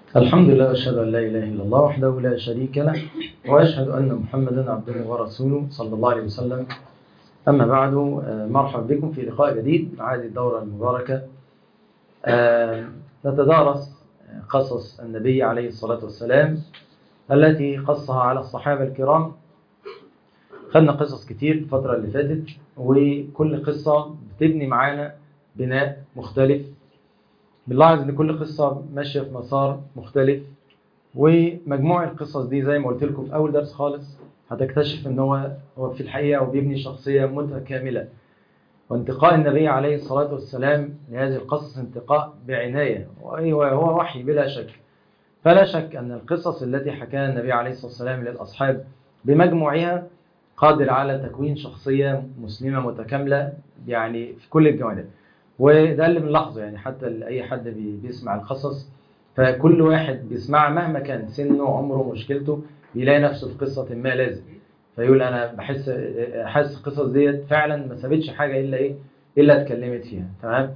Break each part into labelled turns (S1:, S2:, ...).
S1: الحمد لله واشهد ان لا اله الا الله وحده لا شريك له واشهد ان محمدا عبده ورسوله صلى الله عليه وسلم اما بعد مرحبا بكم في لقاء جديد مع هذه الدوره المباركه نتدارس قصص النبي عليه الصلاه والسلام التي قصها على الصحابه الكرام خدنا قصص كتير الفتره اللي فاتت وكل قصه بتبني معانا بناء مختلف بنلاحظ ان كل قصه ماشيه في مسار مختلف ومجموع القصص دي زي ما قلت لكم في اول درس خالص هتكتشف ان هو هو في الحقيقه وبيبني شخصيه متكامله وانتقاء النبي عليه الصلاه والسلام لهذه القصص انتقاء بعنايه وهو وحي بلا شك فلا شك ان القصص التي حكاها النبي عليه الصلاه والسلام للاصحاب بمجموعها قادر على تكوين شخصيه مسلمه متكامله يعني في كل الجوانب وده اللي بنلاحظه يعني حتى اي حد بيسمع القصص فكل واحد بيسمعها مهما كان سنه عمره مشكلته بيلاقي نفسه في قصه ما لازم فيقول انا بحس حاسس القصص ديت فعلا ما سابتش حاجه الا ايه الا اتكلمت فيها تمام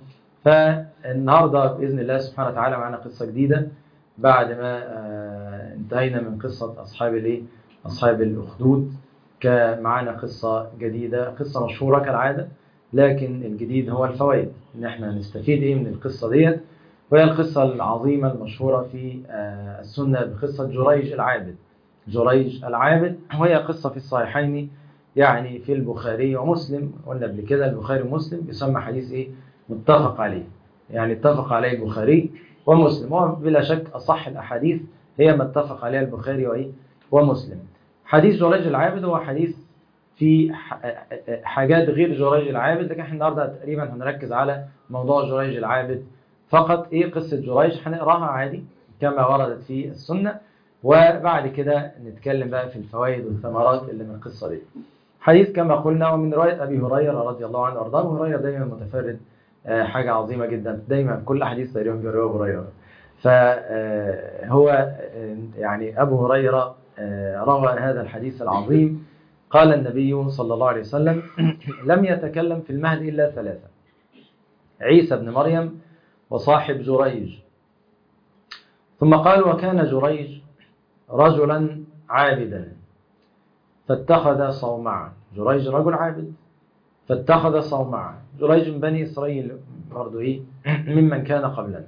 S1: فالنهارده باذن الله سبحانه وتعالى معانا قصه جديده بعد ما انتهينا من قصه اصحاب الايه اصحاب الاخدود معانا قصه جديده قصه مشهوره كالعاده لكن الجديد هو الفوائد ان احنا نستفيد ايه من القصه ديت وهي القصه العظيمه المشهوره في السنه بقصه جريج العابد جريج العابد وهي قصه في الصحيحين يعني في البخاري ومسلم قلنا قبل كده البخاري ومسلم يسمى حديث ايه متفق عليه يعني اتفق عليه البخاري ومسلم وبلا شك اصح الاحاديث هي ما اتفق عليها البخاري وايه ومسلم حديث جريج العابد هو حديث في حاجات غير جريج العابد لكن احنا النهارده تقريبا هنركز على موضوع جريج العابد فقط ايه قصه جريج هنقراها عادي كما وردت في السنه وبعد كده نتكلم بقى في الفوائد والثمرات اللي من القصه دي. حديث كما قلنا ومن روايه ابي هريره رضي الله عنه وارضاه ابو هريره دايما متفرد حاجه عظيمه جدا دايما كل حديث تقريبا بيروي ابو هريره. فهو يعني ابو هريره روى هذا الحديث العظيم قال النبي صلى الله عليه وسلم لم يتكلم في المهد إلا ثلاثة عيسى بن مريم وصاحب جريج ثم قال وكان جريج رجلا عابدا فاتخذ صومعا جريج رجل عابد فاتخذ صومعا جريج من بني إسرائيل برضو إيه ممن كان قبلنا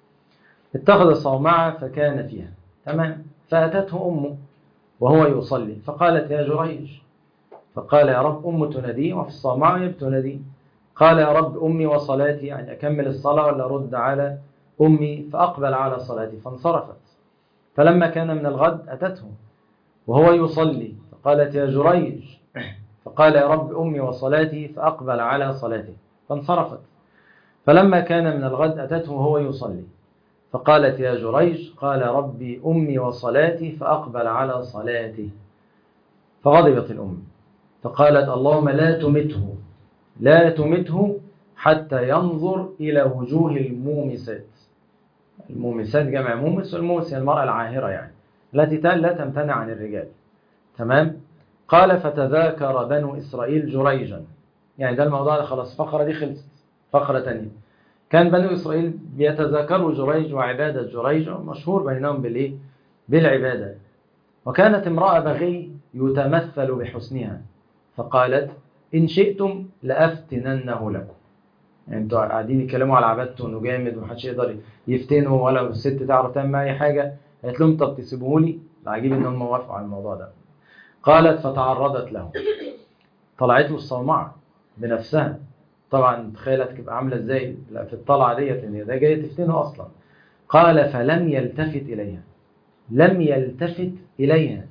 S1: اتخذ صومعا فكان فيها تمام فأتته أمه وهو يصلي فقالت يا جريج فقال يا رب أم تنادي وفي الصومعة تنادي قال يا رب أمي وصلاتي يعني أكمل الصلاة ولا أرد على أمي فأقبل على صلاتي فانصرفت فلما كان من الغد أتته وهو يصلي فقالت يا جريج فقال يا رب أمي وصلاتي فأقبل على صلاتي فانصرفت فلما كان من الغد أتته وهو يصلي فقالت يا جريج قال ربي أمي وصلاتي فأقبل على صلاتي فغضبت الأم فقالت اللهم لا تمته لا تمته حتى ينظر إلى وجوه المومسات المومسات جمع مومس والمومس هي المرأة العاهرة يعني التي لا تمتنع عن الرجال تمام قال فتذاكر بنو إسرائيل جريجا يعني ده الموضوع ده خلاص فقرة دي خلصت فقرة تانية كان بنو إسرائيل بيتذاكروا جريج وعبادة جريج مشهور بينهم بالإيه؟ بالعبادة وكانت امرأة بغي يتمثل بحسنها فقالت إن شئتم لأفتننه لكم يعني انتوا قاعدين يتكلموا على عبادته انه جامد ومحدش يقدر يفتنه ولا الست تعرف تعمل اي حاجه قالت لهم طب تسيبوه لي العجيب ان هم وافقوا على الموضوع ده قالت فتعرضت له طلعت له الصومعه بنفسها طبعا تخيلت تبقى عامله ازاي في الطلعه ديت ان ده جايه تفتنه اصلا قال فلم يلتفت اليها لم يلتفت اليها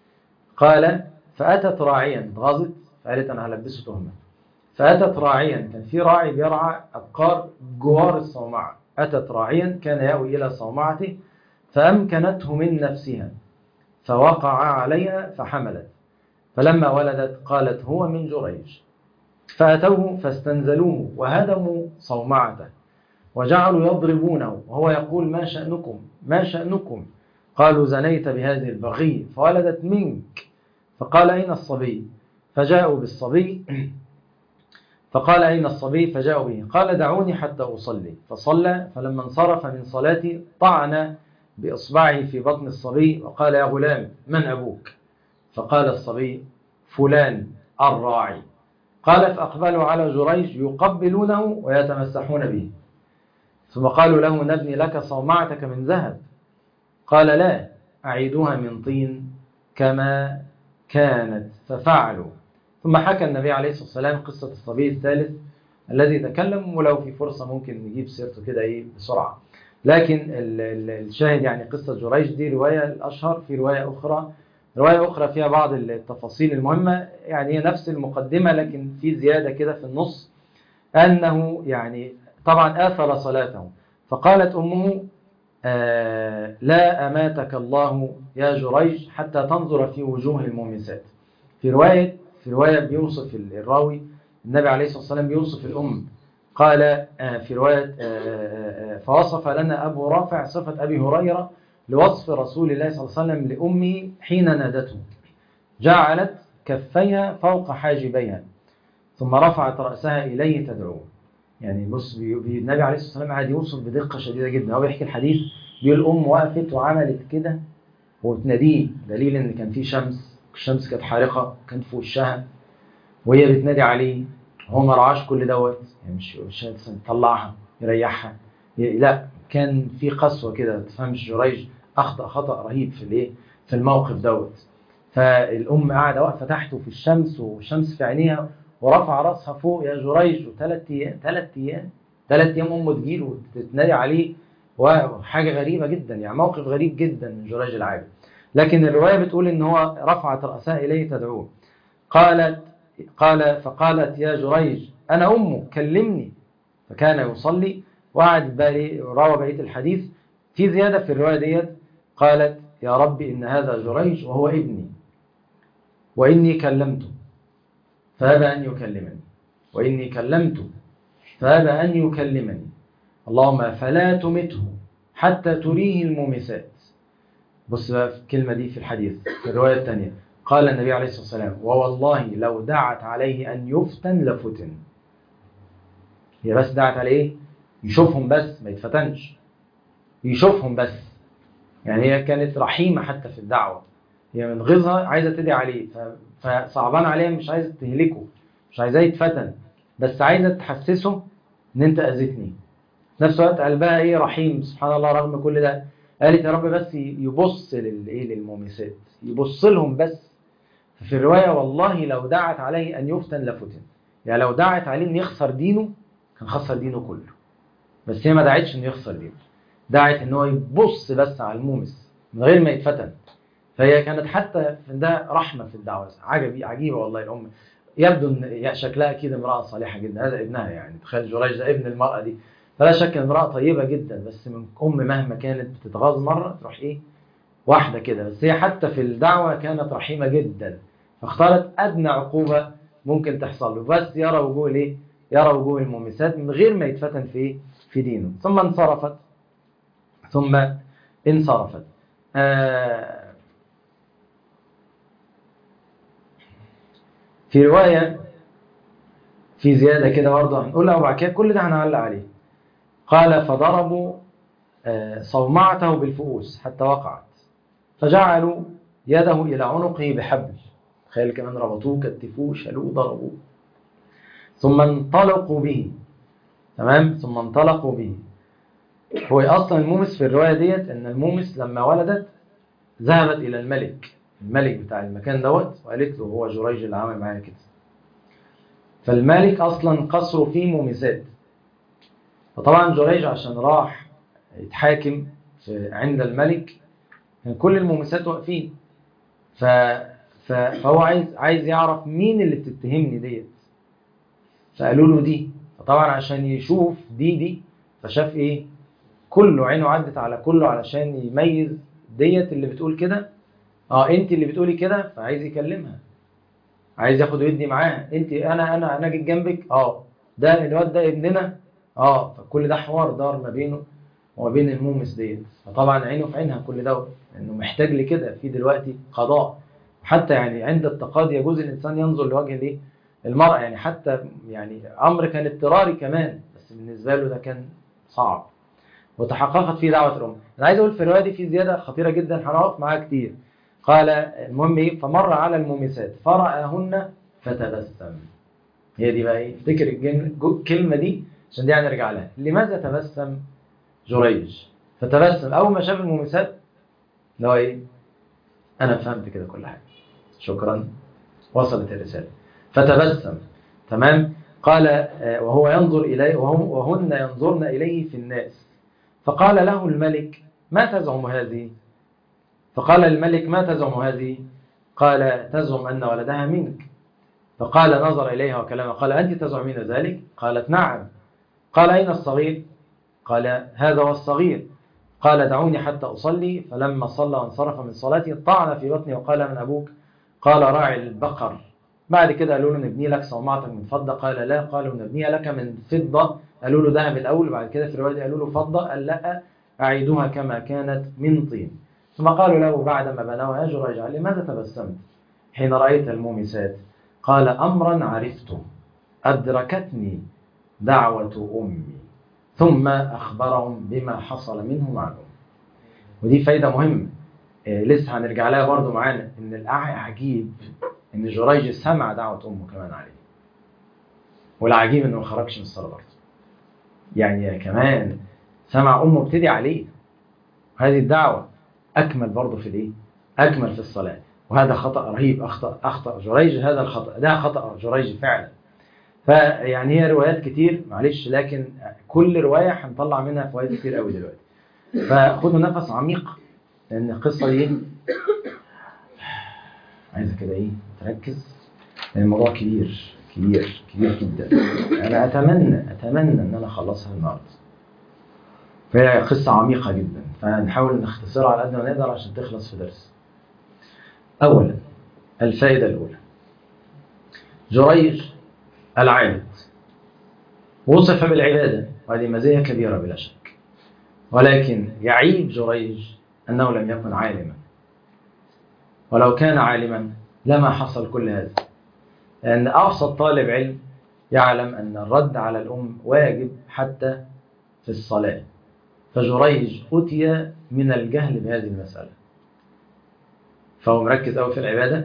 S1: قال فأتت راعيا اتغاظت فقالت أنا هلبسه تهمة فأتت راعيا كان في راعي بيرعى أبقار جوار الصومعة أتت راعيا كان يأوي إلى صومعته فأمكنته من نفسها فوقع عليها فحملت فلما ولدت قالت هو من جريج فأتوه فاستنزلوه وهدموا صومعته وجعلوا يضربونه وهو يقول ما شأنكم ما شأنكم قالوا زنيت بهذه البغي فولدت منك فقال أين الصبي فجاءوا بالصبي فقال أين الصبي فجاءوا به قال دعوني حتى أصلي فصلى فلما انصرف من صلاتي طعن بإصبعه في بطن الصبي وقال يا غلام من أبوك فقال الصبي فلان الراعي قال فأقبلوا على جريج يقبلونه ويتمسحون به ثم قالوا له نبني لك صومعتك من ذهب قال لا أعيدوها من طين كما كانت ففعلوا ثم حكى النبي عليه الصلاة والسلام قصة الصبي الثالث الذي تكلم ولو في فرصة ممكن نجيب سيرته كده ايه بسرعة لكن ال- ال- الشاهد يعني قصة جريج دي رواية الأشهر في رواية أخرى رواية أخرى فيها بعض التفاصيل المهمة يعني هي نفس المقدمة لكن في زيادة كده في النص أنه يعني طبعا آثر صلاته فقالت أمه آه لا أماتك الله يا جريج حتى تنظر في وجوه المومسات في رواية في رواية بيوصف الراوي النبي عليه الصلاة والسلام بيوصف الأم قال آه في رواية آه آه فوصف لنا أبو رافع صفة أبي هريرة لوصف رسول الله صلى الله عليه وسلم لأمه حين نادته جعلت كفيها فوق حاجبيها ثم رفعت رأسها إليه تدعوه يعني بص بي- بي- النبي عليه الصلاة والسلام قاعد يوصف بدقة شديدة جدا هو بيحكي الحديث بيقول الأم وقفت وعملت كده وبتناديه دليل إن كان في شمس الشمس كانت حارقة كانت في وشها وهي بتنادي عليه هو ما رعاش كل دوت يعني مش مش يطلعها يريحها ي- لا كان في قسوة كده ما تفهمش جريج أخطأ خطأ رهيب في الإيه في الموقف دوت فالأم قاعدة واقفة تحته في الشمس والشمس في عينيها ورفع راسها فوق يا جريج وثلاث ايام ثلاث ايام ثلاث ايام امه تجيله وتتنادي عليه وحاجه غريبه جدا يعني موقف غريب جدا من جريج العابد لكن الروايه بتقول ان هو رفعت راسها اليه تدعوه قالت قال فقالت يا جريج انا امك كلمني فكان يصلي وقعد بالي روى بقيه الحديث في زياده في الروايه ديت قالت يا رب ان هذا جريج وهو ابني واني كلمته فأبى أن يكلمني وإني كلمته فأبى أن يكلمني اللهم فلا تمته حتى تريه المومسات بص بقى في الكلمة دي في الحديث في الرواية الثانية قال النبي عليه الصلاة والسلام ووالله لو دعت عليه أن يفتن لفتن هي بس دعت عليه يشوفهم بس ما يتفتنش يشوفهم بس يعني هي كانت رحيمة حتى في الدعوة هي من غيظها عايزة تدعي عليه ف- فصعبان عليها مش عايزة تهلكه مش عايزاه يتفتن بس عايزة تحسسه ان انت اذيتني في نفس الوقت قلبها ايه رحيم سبحان الله رغم كل ده قالت يا رب بس يبص للايه للمومسات يبص لهم بس في الرواية والله لو دعت عليه ان يفتن لفتن يعني لو دعت عليه ان يخسر دينه كان خسر دينه كله بس هي ما دعتش انه يخسر دينه دعت ان هو يبص بس على المومس من غير ما يتفتن فهي كانت حتى في ده رحمه في الدعوه عجبي عجيبه والله الام يبدو ان شكلها اكيد امراه صالحه جدا هذا ابنها يعني تخيل جريج ده ابن المراه دي فلا شك ان امراه طيبه جدا بس من ام مهما كانت بتتغاظ مره تروح ايه واحده كده بس هي حتى في الدعوه كانت رحيمه جدا فاختارت ادنى عقوبه ممكن تحصل له بس يرى وجوه الايه يرى وجوه المومسات من غير ما يتفتن في إيه؟ في دينه ثم انصرفت ثم انصرفت آه في رواية في زيادة كده برضه هنقولها وبعد كده كل ده هنعلق عليه قال فضربوا آه، صومعته بالفؤوس حتى وقعت فجعلوا يده إلى عنقه بحبل تخيل كمان ربطوه كتفوه شالوه ضربوه ثم انطلقوا به تمام ثم انطلقوا به هو اصلا المومس في الروايه ديت ان المومس لما ولدت ذهبت الى الملك الملك بتاع المكان دوت وقالت له هو جريج اللي عمل معايا كده فالملك اصلا قصره فيه مومسات فطبعا جريج عشان راح يتحاكم في عند الملك كان كل المومسات واقفين ف... ف... فهو عايز عايز يعرف مين اللي بتتهمني ديت فقالوا له دي فطبعا عشان يشوف دي دي فشاف ايه كله عينه عدت على كله علشان يميز ديت اللي بتقول كده اه انت اللي بتقولي كده فعايز يكلمها عايز ياخد ويدي معاها انت انا انا انا جيت جنبك اه ده الواد ده ابننا اه فكل ده حوار دار ما بينه وما بين المومس ديت فطبعا عينه في عينها كل دوت لانه محتاج لكده في دلوقتي قضاء حتى يعني عند التقاضي يجوز الانسان ينظر لوجه الايه المرأة يعني حتى يعني امر كان اضطراري كمان بس بالنسبه له ده كان صعب وتحققت فيه دعوة الأمة أنا عايز أقول في الرواية دي في زيادة خطيرة جدا هنقف معاها كتير قال المهم إيه فمر على المومسات فرآهن فتبسم هي دي بقى إيه افتكر الكلمة دي عشان دي هنرجع لها لماذا تبسم جريج فتبسم أول ما شاف المومسات اللي هو إيه أنا فهمت كده كل حاجة شكرا وصلت الرسالة فتبسم تمام قال وهو ينظر إليه وهن ينظرن إليه في الناس فقال له الملك ما تزعم هذه فقال الملك ما تزعم هذه قال تزعم أن ولدها منك فقال نظر إليها وكلمها قال أنت تزعمين ذلك قالت نعم قال أين الصغير قال هذا هو الصغير قال دعوني حتى أصلي فلما صلى وانصرف من صلاته طعن في بطني وقال من أبوك قال راعي البقر بعد كده قالوا له نبني لك صومعتك من فضة قال لا قالوا نبنيها لك من فضة قالوا له ذهب الأول وبعد كده في الرواية دي قالوا له فضة قال لا أعيدوها كما كانت من طين ثم قالوا له بعدما بنوها يا جريج لماذا تبسمت حين رأيت المومسات قال أمرا عرفته أدركتني دعوة أمي ثم أخبرهم بما حصل منه معلوم ودي فايدة مهمة إيه لسه هنرجع لها برضو معانا إن العجيب إن جريج سمع دعوة أمه كمان عليه والعجيب إنه ما خرجش من الصلاة برضه يعني كمان سمع أمه ابتدي عليه هذه الدعوة أكمل برضه في الإيه؟ أكمل في الصلاة وهذا خطأ رهيب أخطأ أخطأ جريج هذا الخطأ ده خطأ جريج فعلا فيعني هي روايات كتير معلش لكن كل رواية هنطلع منها فوائد كتير قوي دلوقتي فخدوا نفس عميق لأن القصة دي عايزة كده إيه تركز لأن الموضوع كبير كبير كبير جدا أنا أتمنى أتمنى إن أنا أخلصها النهاردة فهي قصة عميقة جدا فنحاول نختصرها على قد ما نقدر عشان تخلص في درس أولا الفائدة الأولى جريج العابد وصف بالعبادة وهذه مزية كبيرة بلا شك ولكن يعيب جريج أنه لم يكن عالما ولو كان عالما لما حصل كل هذا لأن أبسط طالب علم يعلم أن الرد على الأم واجب حتى في الصلاة فجريج أتي من الجهل بهذه المسألة فهو مركز أوي في العبادة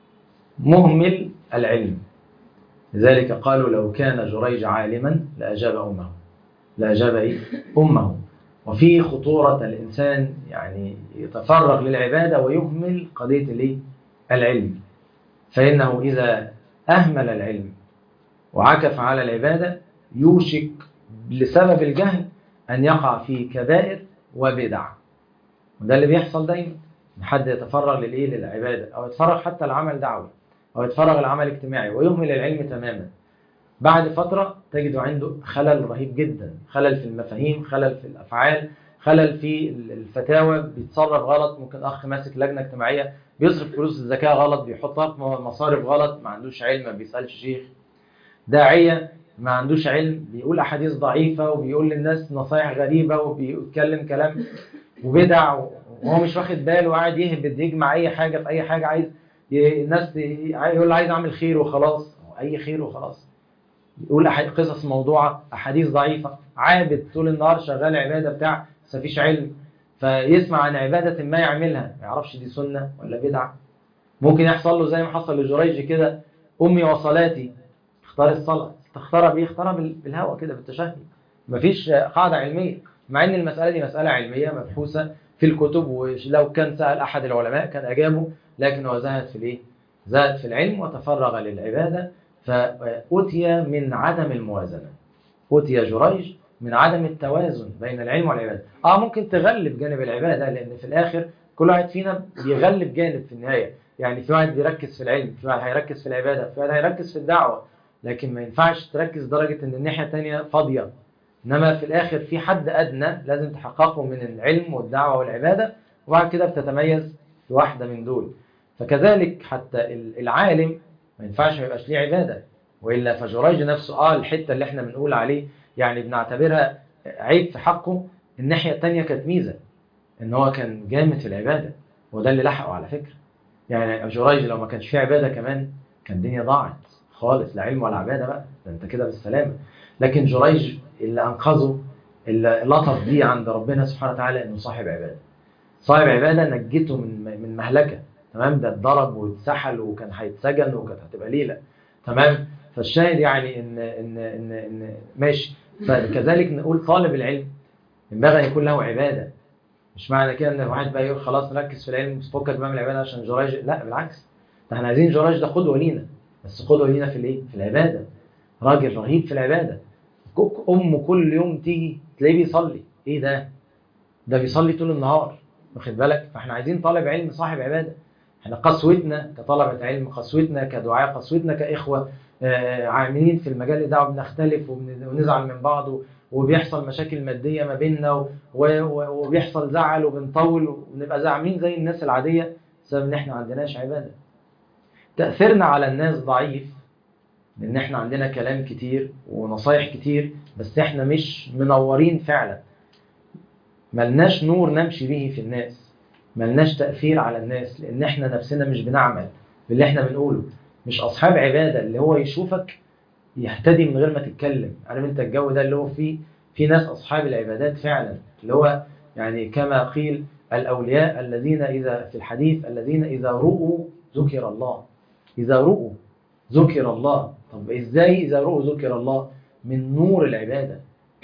S1: مهمل العلم لذلك قالوا لو كان جريج عالما لأجاب أمه لأجاب إيه؟ أمه وفي خطورة الإنسان يعني يتفرغ للعبادة ويهمل قضية الإيه؟ العلم فإنه إذا أهمل العلم وعكف على العبادة يوشك لسبب الجهل أن يقع في كبائر وبدع وده اللي بيحصل دايما حد يتفرغ للإيه للعبادة أو يتفرغ حتى لعمل دعوي أو يتفرغ لعمل اجتماعي ويهمل العلم تماما بعد فترة تجد عنده خلل رهيب جدا خلل في المفاهيم خلل في الأفعال خلل في الفتاوى بيتصرف غلط ممكن أخ ماسك لجنة اجتماعية بيصرف فلوس الزكاة غلط بيحطها في مصارف غلط ما عندوش علم ما بيسألش شيخ داعية ما عندوش علم بيقول أحاديث ضعيفة وبيقول للناس نصايح غريبة وبيتكلم كلام وبدع وهو مش واخد باله وقاعد يهبد يجمع أي حاجة في أي حاجة عايز الناس يقول عايز أعمل خير وخلاص أي خير وخلاص يقول قصص موضوعة أحاديث ضعيفة عابد طول النهار شغال عبادة بتاع بس مفيش علم فيسمع عن عبادة ما يعملها ما يعرفش دي سنة ولا بدعة ممكن يحصل له زي ما حصل لجريج كده أمي وصلاتي اختار الصلاة تختارها بيه اختارها بالهوى كده بالتشهي مفيش قاعدة علمية مع ان المسألة دي مسألة علمية مبحوثة في الكتب ولو كان سأل أحد العلماء كان أجابه لكن هو زهد في الايه؟ زهد في العلم وتفرغ للعبادة فأتي من عدم الموازنة أتي جريج من عدم التوازن بين العلم والعبادة اه ممكن تغلب جانب العبادة لأن في الآخر كل واحد فينا بيغلب جانب في النهاية يعني في واحد بيركز في العلم في واحد هيركز في العبادة في واحد هيركز في الدعوة لكن ما ينفعش تركز درجة ان الناحية التانية فاضية انما في الاخر في حد ادنى لازم تحققه من العلم والدعوة والعبادة وبعد كده بتتميز في واحدة من دول فكذلك حتى العالم ما ينفعش ما يبقاش ليه عبادة وإلا فجريج نفسه اه الحتة اللي احنا بنقول عليه يعني بنعتبرها عيب في حقه الناحية التانية كانت ميزة ان هو كان جامد في العبادة وده اللي لحقه على فكرة يعني جريج لو ما كانش فيه عبادة كمان كان الدنيا ضاعت خالص لا علم ولا عبادة بقى ده انت كده بالسلامة لكن جريج اللي أنقذه اللطف دي عند ربنا سبحانه وتعالى انه صاحب عباده صاحب عباده نجته من من مهلكه تمام ده اتضرب واتسحل وكان هيتسجن وكانت هتبقى ليله تمام فالشاهد يعني ان ان ان, إن ماشي فكذلك نقول طالب العلم ينبغي ان يكون له عباده مش معنى كده ان الواحد بقى يقول خلاص نركز في العلم فكك بقى من العباده عشان جراج لا بالعكس ده احنا عايزين جراج ده قدوه لينا بس قدوه لينا في الايه؟ في العباده راجل رهيب في العباده ام كل يوم تيجي تلاقيه بيصلي ايه ده؟ ده بيصلي طول النهار واخد بالك فاحنا عايزين طالب علم صاحب عباده احنا قسوتنا كطلبه علم قسوتنا كدعاء قسوتنا كاخوه آه، عاملين في المجال الدعوه بنختلف وبن- ونزعل من بعض و- وبيحصل مشاكل ماديه ما بيننا و- و- وبيحصل زعل وبنطول ونبقى زعمين زي الناس العاديه بسبب ان احنا ما عندناش عباده تاثيرنا على الناس ضعيف لان احنا عندنا كلام كتير ونصايح كتير بس احنا مش منورين فعلا ملناش نور نمشي به في الناس ملناش تأثير على الناس لأن احنا نفسنا مش بنعمل باللي احنا بنقوله مش أصحاب عبادة اللي هو يشوفك يهتدي من غير ما تتكلم عارف انت الجو ده اللي هو فيه في ناس أصحاب العبادات فعلا اللي هو يعني كما قيل الأولياء الذين إذا في الحديث الذين إذا رؤوا ذكر الله إذا رؤوا ذكر الله طب إزاي إذا رؤوا ذكر الله من نور العبادة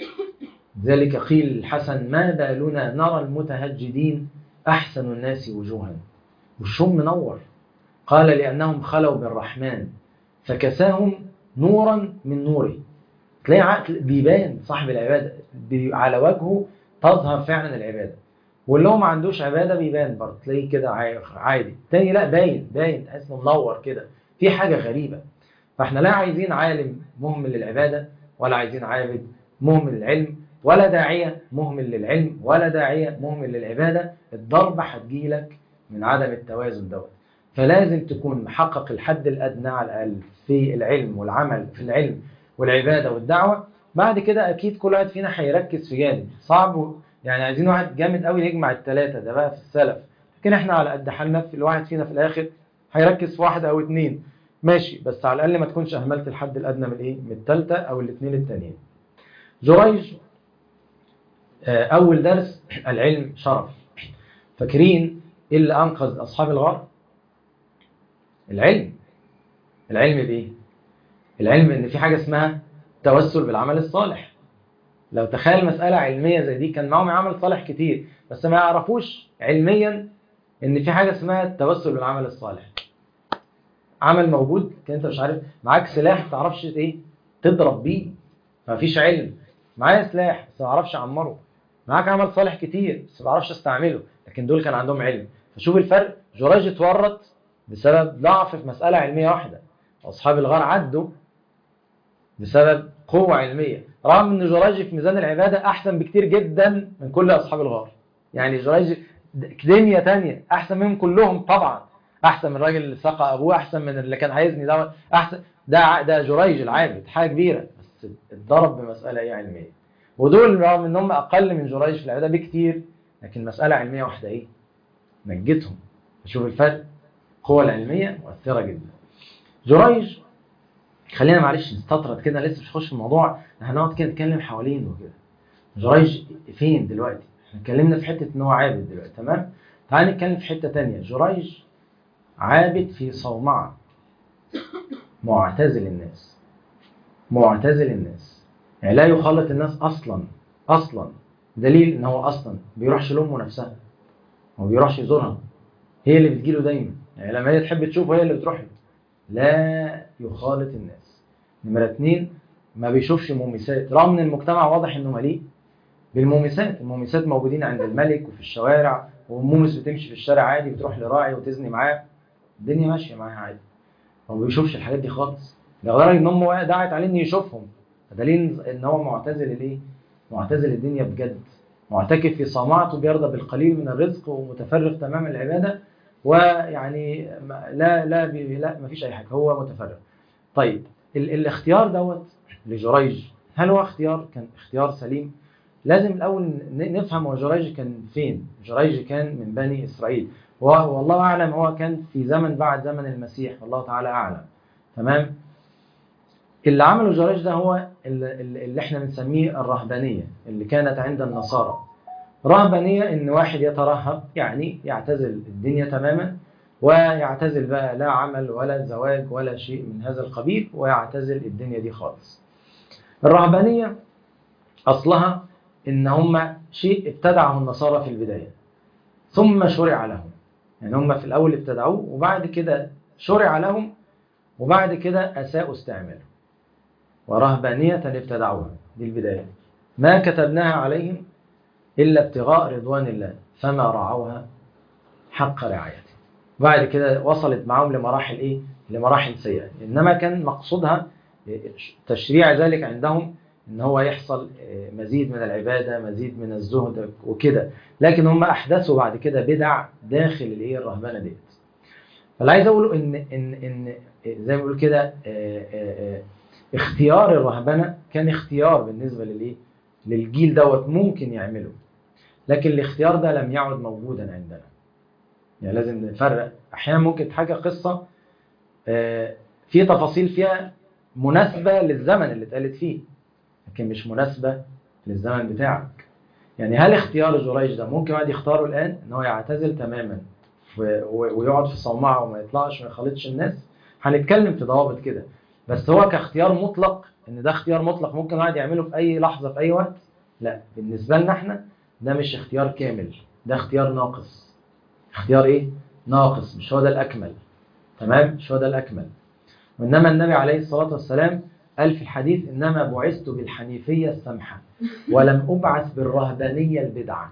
S1: ذلك قيل الحسن ما بالنا نرى المتهجدين أحسن الناس وجوها وشهم منور قال لأنهم خلوا بالرحمن فكساهم نورا من نوره تلاقي عقل بيبان صاحب العبادة بي على وجهه تظهر فعلا العبادة واللي هو ما عندوش عبادة بيبان برضه تلاقيه كده عا- عادي تاني لا باين باين تحس انه منور كده في حاجة غريبة فاحنا لا عايزين عالم مهمل للعبادة ولا عايزين عابد مهمل للعلم ولا داعية مهمل للعلم ولا داعية مهمل للعبادة الضربة هتجيلك من عدم التوازن دوت فلازم تكون محقق الحد الأدنى على الأقل في العلم والعمل في العلم والعبادة والدعوة بعد كده أكيد كل واحد فينا هيركز في جانب صعب يعني عايزين واحد جامد قوي يجمع الثلاثة ده بقى في السلف لكن احنا على قد حالنا في الواحد فينا في الآخر هيركز في واحد أو اتنين ماشي بس على الأقل ما تكونش أهملت الحد الأدنى من إيه؟ من الثالثة أو الاثنين التانيين. جريج آه، أول درس العلم شرف. فاكرين إيه اللي أنقذ أصحاب الغار؟ العلم. العلم بإيه؟ العلم إن في حاجة اسمها توسل بالعمل الصالح. لو تخيل مسألة علمية زي دي كان معاهم عمل صالح كتير بس ما يعرفوش علميا إن في حاجة اسمها التوسل بالعمل الصالح. عمل موجود كان انت مش عارف معاك سلاح ما تعرفش ايه تضرب بيه مفيش علم معايا سلاح بس ما اعرفش اعمره معاك عمل صالح كتير بس ما بعرفش استعمله لكن دول كان عندهم علم فشوف الفرق جراج اتورط بسبب ضعف في مسألة علمية واحدة أصحاب الغار عدوا بسبب قوة علمية رغم ان جراج في ميزان العبادة أحسن بكتير جدا من كل أصحاب الغار يعني جراج دنيا تانية أحسن منهم كلهم طبعا احسن من الراجل اللي سقى ابوه احسن من اللي كان عايزني ده احسن ده ع- ده جريج العابد حاجه كبيره بس اتضرب بمساله ايه علميه ودول رغم ان هم اقل من جريج في العباده بكتير لكن مساله علميه واحده ايه نجتهم شوف الفرق القوه العلميه مؤثره جدا جريج خلينا معلش نستطرد كده لسه مش هنخش في الموضوع احنا هنقعد كده نتكلم حوالينه وكده جريج فين دلوقتي احنا اتكلمنا في حته ان هو عابد دلوقتي تمام تعال نتكلم في حته تانية جريج عابد في صومعة معتزل الناس معتزل الناس يعني لا يخالط الناس اصلا اصلا دليل ان هو اصلا بيروحش لامه نفسها ما بيروحش يزورها هي اللي بتجيله دايما يعني لما هي تحب تشوفه هي اللي بتروح له لا يخالط الناس نمرة اتنين ما بيشوفش مميسات رغم ان المجتمع واضح انه مليء بالمومسات المومسات موجودين عند الملك وفي الشوارع والمومس بتمشي في الشارع عادي بتروح لراعي وتزني معاه الدنيا ماشيه معاه عادي هو ما بيشوفش الحاجات دي خالص لدرجه ان امه دعت عليه انه يشوفهم دليل ان هو معتزل الايه معتزل الدنيا بجد معتكف في صومعته بيرضى بالقليل من الرزق ومتفرغ تمام العباده ويعني ما- لا لا بي لا ما فيش اي حاجه هو متفرغ طيب ال الاختيار دوت لجريج هل هو اختيار كان اختيار سليم لازم الاول ن- نفهم هو جريج كان فين جريج كان من بني اسرائيل و- والله اعلم هو كان في زمن بعد زمن المسيح والله تعالى اعلم تمام اللي عمله جريج ده هو اللي, اللي احنا بنسميه الرهبانية اللي كانت عند النصارى رهبانية ان واحد يترهب يعني يعتزل الدنيا تماما ويعتزل بقى لا عمل ولا زواج ولا شيء من هذا القبيل ويعتزل الدنيا دي خالص الرهبانية أصلها إن هم شيء ابتدعه النصارى في البداية ثم شرع لهم يعني هم في الأول ابتدعوه وبعد كده شرع لهم وبعد كده أساءوا استعماله ورهبانية ابتدعوها دي البداية ما كتبناها عليهم إلا ابتغاء رضوان الله فما رعوها حق رعايته بعد كده وصلت معهم لمراحل إيه؟ لمراحل سيئة إنما كان مقصودها تشريع ذلك عندهم ان هو يحصل مزيد من العباده مزيد من الزهد وكده لكن هم احدثوا بعد كده بدع داخل الايه الرهبانه ديت فاللي عايز اقوله ان ان ان زي ما بيقول كده اختيار الرهبنه كان اختيار بالنسبه للايه للجيل دوت ممكن يعمله لكن الاختيار ده لم يعد موجودا عندنا يعني لازم نفرق احيانا ممكن تحكى قصه في تفاصيل فيها مناسبه للزمن اللي اتقالت فيه لكن مش مناسبة للزمن بتاعك يعني هل اختيار جريج ده ممكن واحد يختاره الآن ان هو يعتزل تماما ويقعد في صومعة وما يطلعش وما يخالطش الناس هنتكلم في ضوابط كده بس هو كاختيار مطلق ان ده اختيار مطلق ممكن واحد يعمله في اي لحظة في اي وقت لا بالنسبة لنا احنا ده مش اختيار كامل ده اختيار ناقص اختيار ايه ناقص مش هو ده الاكمل تمام مش هو ده الاكمل وانما النبي عليه الصلاة والسلام قال في الحديث إنما بعثت بالحنيفية السمحة ولم أبعث بالرهبانية البدعة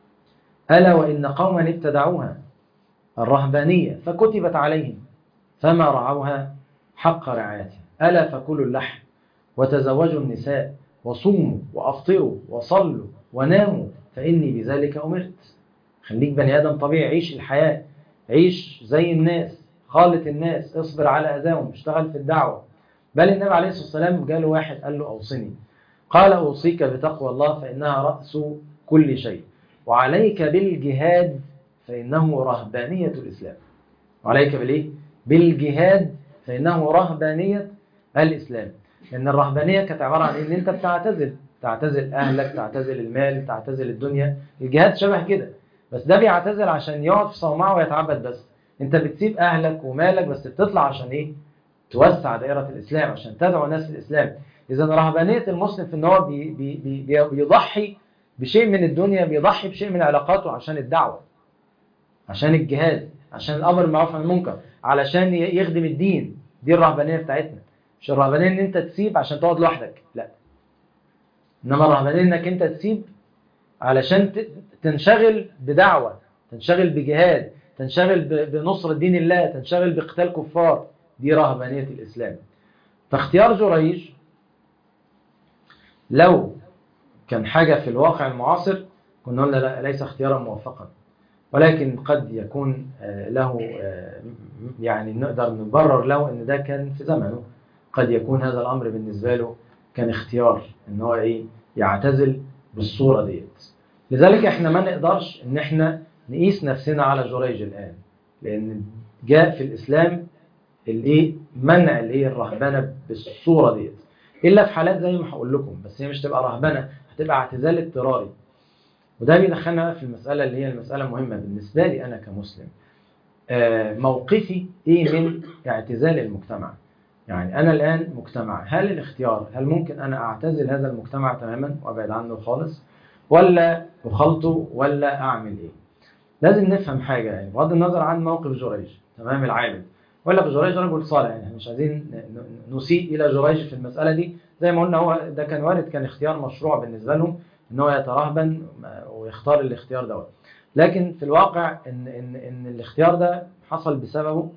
S1: ألا وإن قوما ابتدعوها الرهبانية فكتبت عليهم فما رعوها حق رعايتها ألا فكلوا اللحم وتزوجوا النساء وصوموا وأفطروا وصلوا وناموا فإني بذلك أمرت خليك بني آدم طبيعي عيش الحياة عيش زي الناس خالط الناس اصبر على أذاهم اشتغل في الدعوة بل النبي عليه الصلاة والسلام جاله واحد قال له أوصني قال أوصيك بتقوى الله فإنها رأس كل شيء وعليك بالجهاد فإنه رهبانية الإسلام وعليك بالإيه؟ بالجهاد فإنه رهبانية الإسلام لأن الرهبانية كانت عبارة عن إن أنت بتعتزل تعتزل أهلك تعتزل المال تعتزل الدنيا الجهاد شبه كده بس ده بيعتزل عشان يقعد في صومعه ويتعبد بس أنت بتسيب أهلك ومالك بس بتطلع عشان إيه؟ توسع دائرة الإسلام عشان تدعو الناس للإسلام إذا رهبانية المسلم في أن هو بي بي بي بيضحي بشيء من الدنيا بيضحي بشيء من علاقاته عشان الدعوة عشان الجهاد عشان الأمر بالمعروف عن المنكر علشان يخدم الدين دي الرهبانية بتاعتنا مش الرهبانية إن أنت تسيب عشان تقعد لوحدك لا إنما الرهبانية إنك أنت تسيب علشان تنشغل بدعوة تنشغل بجهاد تنشغل بنصر دين الله تنشغل بقتال كفار دي رهبانية الإسلام فاختيار جريج لو كان حاجة في الواقع المعاصر كنا قلنا لا ليس اختيارا موفقا ولكن قد يكون له يعني نقدر نبرر له ان ده كان في زمنه قد يكون هذا الامر بالنسبة له كان اختيار ان هو ايه يعتزل بالصورة ديت لذلك احنا ما نقدرش ان احنا نقيس نفسنا على جريج الان لان جاء في الاسلام الايه منع الايه الرهبنه بالصوره ديت الا في حالات زي ما هقول لكم بس هي مش تبقى رهبنه هتبقى اعتزال اضطراري وده بيدخلنا في المساله اللي هي المساله المهمه بالنسبه لي انا كمسلم موقفي ايه من اعتزال المجتمع يعني انا الان مجتمع هل الاختيار هل ممكن انا اعتزل هذا المجتمع تماما وابعد عنه خالص ولا اخلطه ولا اعمل ايه لازم نفهم حاجه يعني بغض النظر عن موقف جريج تمام العابد ولا جريج رجل صالح يعني مش عايزين نسيء الى جريج في المساله دي زي ما قلنا هو ده كان وارد كان اختيار مشروع بالنسبه لهم ان هو يترهبن ويختار الاختيار دوت لكن في الواقع ان ان ان الاختيار ده حصل بسببه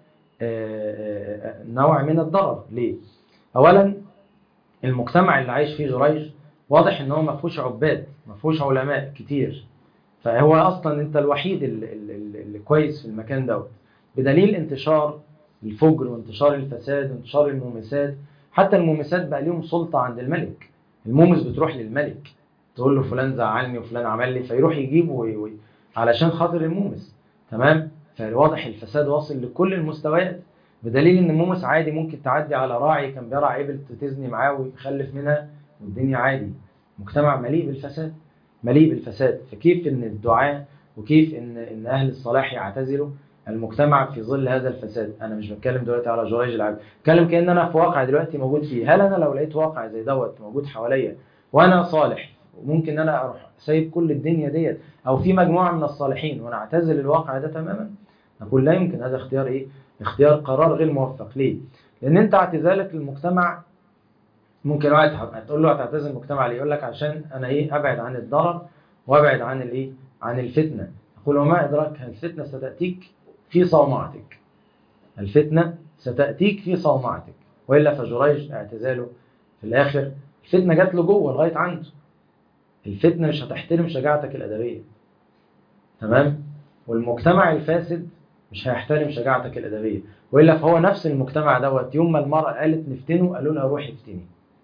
S1: نوع من الضرر ليه اولا المجتمع اللي عايش فيه جريج واضح ان هو ما فيهوش عباد ما فيهوش علماء كتير فهو اصلا انت الوحيد اللي, اللي, اللي كويس في المكان دوت بدليل انتشار الفجر وانتشار الفساد وانتشار المومسات حتى المومسات بقى ليهم سلطة عند الملك المومس بتروح للملك تقول له فلان زعلني وفلان عمل لي فيروح يجيبه وي وي علشان خاطر المومس تمام فواضح الفساد واصل لكل المستويات بدليل ان مومس عادي ممكن تعدي على راعي كان بيرعى ابل تزني معاه ويخلف منها والدنيا عادي مجتمع مليء بالفساد مليء بالفساد فكيف ان الدعاء وكيف ان ان اهل الصلاح يعتزلوا المجتمع في ظل هذا الفساد انا مش بتكلم دلوقتي على جريج العبد بتكلم كان انا في واقع دلوقتي موجود فيه هل انا لو لقيت واقع زي دوت موجود حواليا وانا صالح وممكن ان انا اروح سايب كل الدنيا ديت او في مجموعه من الصالحين وانا اعتزل الواقع ده تماما نقول لا يمكن هذا اختيار ايه اختيار قرار غير موفق ليه لان انت اعتزالك للمجتمع ممكن واحد هتقول له هتعتزل المجتمع ليه يقول لك عشان انا ايه ابعد عن الضرر وابعد عن الايه عن الفتنه اقول وما ادراك الفتنه ستاتيك في صومعتك الفتنه ستاتيك في صومعتك والا فجريج اعتزاله في الاخر الفتنه جات له جوه لغايه عنده الفتنه مش هتحترم شجاعتك الادبيه تمام والمجتمع الفاسد مش هيحترم شجاعتك الادبيه والا فهو نفس المجتمع دوت يوم ما المراه قالت نفتنه قالوا لها روحي افتني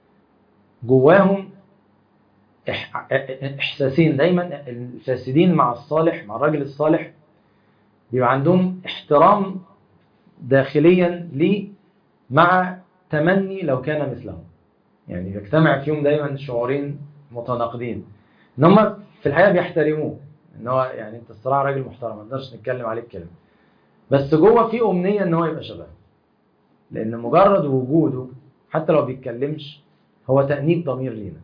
S1: جواهم إح... احساسين دايما الفاسدين مع الصالح مع الراجل الصالح بيبقى عندهم احترام داخليا ليه مع تمني لو كان مثله يعني بيجتمع فيهم دايما شعورين متناقضين ان هم في الحقيقه بيحترموه ان هو يعني انت الصراحه راجل محترم ما نقدرش نتكلم عليك كلمه بس جوه في امنيه ان هو يبقى شبهه لان مجرد وجوده حتى لو بيتكلمش هو تانيب ضمير لينا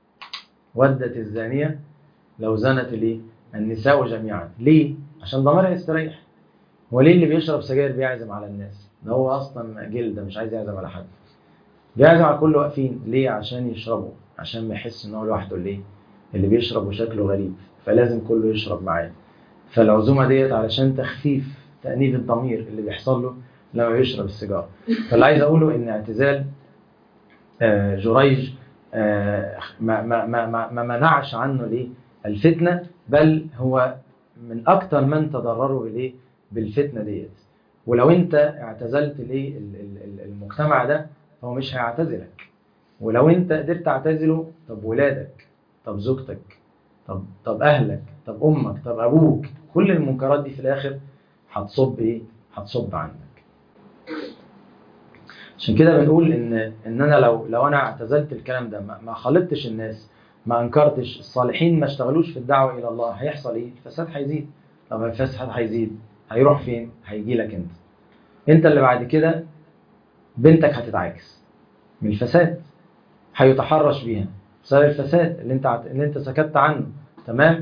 S1: ودت الزانيه لو زنت الايه النساء جميعا ليه عشان ضميرها يستريح هو ليه اللي بيشرب سجاير بيعزم على الناس ده هو اصلا جلده مش عايز يعزم على حد بيعزم على كل واقفين ليه عشان يشربوا عشان ما يحس ان هو لوحده ليه اللي بيشرب وشكله غريب فلازم كله يشرب معاه فالعزومه ديت علشان تخفيف تأنيب الضمير اللي بيحصل له لما بيشرب السيجاره فاللي عايز اقوله ان اعتزال جريج ما ما ما ما منعش عنه الايه الفتنه بل هو من اكثر من تضرروا بالايه بالفتنه ديت ولو انت اعتزلت الايه المجتمع ده هو مش هيعتزلك ولو انت قدرت تعتزله طب ولادك طب زوجتك طب طب اهلك طب امك طب ابوك كل المنكرات دي في الاخر هتصب ايه هتصب عنك عشان كده بنقول ان ان انا لو لو انا اعتزلت الكلام ده ما, ما خالطتش الناس ما انكرتش الصالحين ما اشتغلوش في الدعوه الى الله هيحصل ايه الفساد هيزيد طب الفساد هيزيد هيروح فين هيجي لك انت انت اللي بعد كده بنتك هتتعاكس من الفساد هيتحرش بيها بسبب الفساد اللي انت اللي انت سكت عنه تمام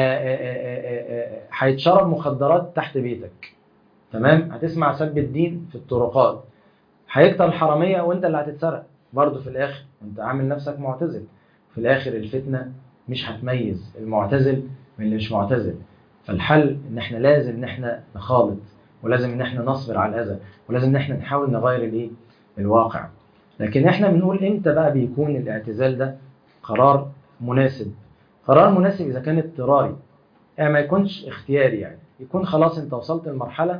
S1: هيتشرب مخدرات تحت بيتك تمام هتسمع سب الدين في الطرقات هيكتر الحراميه وانت اللي هتتسرق برضه في الاخر انت عامل نفسك معتزل في الاخر الفتنه مش هتميز المعتزل من اللي مش معتزل فالحل ان احنا لازم ان احنا نخالط ولازم ان احنا نصبر على الاذى ولازم ان احنا نحاول نغير الايه الواقع لكن احنا بنقول امتى بقى بيكون الاعتزال ده قرار مناسب قرار مناسب اذا كان اضطراري يعني ما يكونش اختياري يعني يكون خلاص انت وصلت لمرحله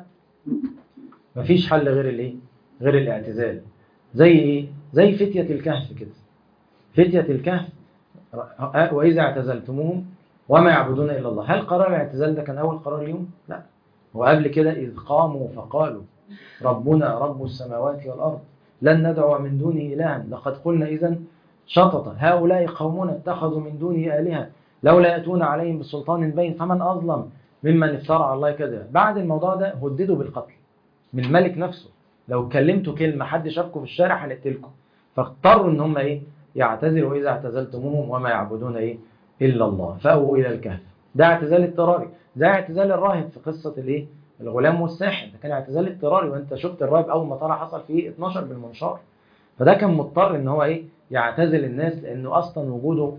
S1: مفيش حل غير الايه غير الاعتزال زي ايه زي فتيه الكهف كده فتيه الكهف واذا اعتزلتموهم وما يعبدون الا الله هل قرار الاعتزال ده كان اول قرار ليهم لا وقبل كده اذ قاموا فقالوا ربنا رب السماوات والارض لن ندعو من دونه الها لقد قلنا اذا شطط هؤلاء قومون اتخذوا من دونه الهه لولا ياتون عليهم بسلطان بين فمن اظلم ممن افترى على الله كذبا بعد الموضوع ده هددوا بالقتل من الملك نفسه لو كلمتوا كلمه حد شافكم في الشارع هنقتلكم فاضطروا ان هم ايه يعتذروا اذا اعتزلتموهم وما يعبدون ايه الا الله فاووا الى الكهف ده اعتزال اضطراري ده اعتزال الراهب في قصه الايه الغلام والساحر ده كان اعتزال اضطراري وانت شفت الراهب اول ما طلع حصل فيه 12 بالمنشار فده كان مضطر ان هو ايه يعتزل الناس لانه اصلا وجوده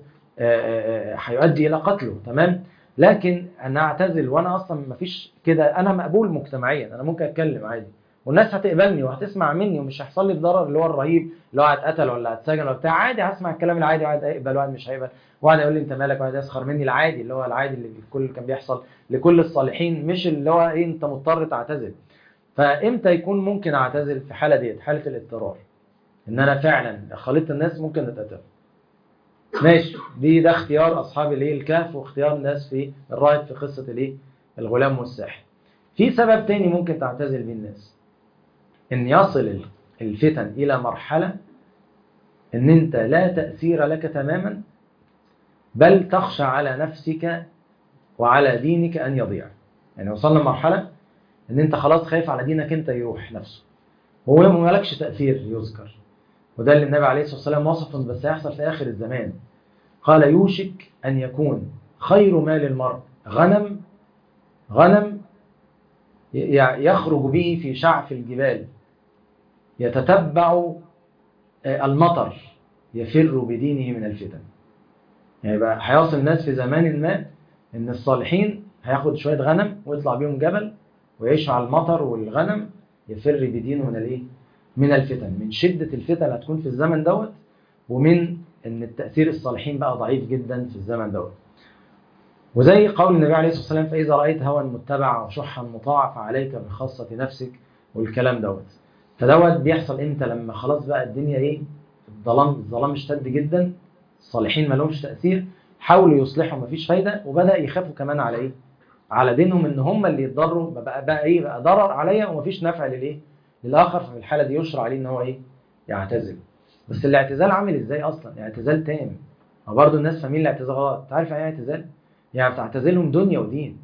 S1: هيؤدي الى قتله تمام لكن انا اعتزل وانا اصلا ما فيش كده انا مقبول مجتمعيا انا ممكن اتكلم عادي والناس هتقبلني وهتسمع مني ومش هيحصل لي الضرر اللي هو الرهيب اللي هو هتقتل ولا هتسجن ولا بتاع عادي هسمع الكلام العادي واحد هيقبل واحد مش هيقبل واحد يقول لي انت مالك واحد يسخر مني العادي اللي هو العادي اللي الكل كان بيحصل لكل الصالحين مش اللي هو ايه انت مضطر تعتزل فامتى يكون ممكن اعتزل في حاله ديت حاله الاضطرار ان انا فعلا خلطت الناس ممكن نتقتل ماشي دي ده اختيار اصحاب الايه الكهف واختيار الناس في الراهب في قصه الايه الغلام والساحر في سبب تاني ممكن تعتزل بيه الناس ان يصل الفتن الى مرحله ان انت لا تاثير لك تماما بل تخشى على نفسك وعلى دينك ان يضيع يعني وصلنا لمرحله ان انت خلاص خايف على دينك انت يروح نفسه هو ما لكش تاثير يذكر وده اللي النبي عليه الصلاه والسلام وصفه بس هيحصل في اخر الزمان قال يوشك ان يكون خير مال المرء غنم غنم يخرج به في شعف الجبال يتتبع المطر يفر بدينه من الفتن يعني بقى هيوصل الناس في زمان ما ان الصالحين هياخد شويه غنم ويطلع بيهم جبل ويعيشوا على المطر والغنم يفر بدينه من الايه؟ من الفتن من شده الفتن هتكون في الزمن دوت ومن ان التاثير الصالحين بقى ضعيف جدا في الزمن دوت وزي قول النبي عليه الصلاه والسلام فاذا رايت هوى متبع وشحا مطاع فعليك بخاصه نفسك والكلام دوت فدوت بيحصل امتى لما خلاص بقى الدنيا ايه الظلام الظلام اشتد جدا الصالحين ما لهمش تاثير حاولوا يصلحوا مفيش فايده وبدا يخافوا كمان على ايه على دينهم ان هم اللي يتضروا بقى, بقى ايه بقى ضرر عليا ومفيش نفع للايه للاخر ففي الحاله دي يشرع عليه ان هو ايه يعتزل بس الاعتزال عامل ازاي اصلا اعتزال تام ما برضه الناس فاهمين الاعتزال غلط انت عارف يعني ايه اعتزال يعني بتعتزلهم دنيا ودين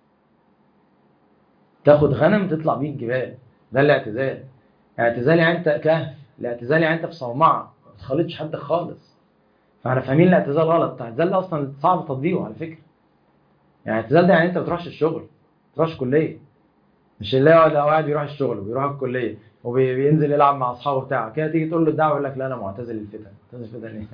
S1: تاخد غنم تطلع بيه الجبال ده الاعتزال اعتزال يعني انت كهف الاعتزال يعني انت في صومعه ما بتخالطش حد خالص فاحنا فاهمين الاعتزال غلط الاعتزال اصلا صعب تطبيقه على فكره يعني الاعتزال ده يعني انت ما بتروحش الشغل ما بتروحش كليه مش اللي هو لو قاعد بيروح الشغل وبيروح الكليه وبينزل يلعب مع اصحابه بتاعه كده تيجي تقول له الدعوه يقول لك لا انا معتزل الفتن معتزل الفتن ايه؟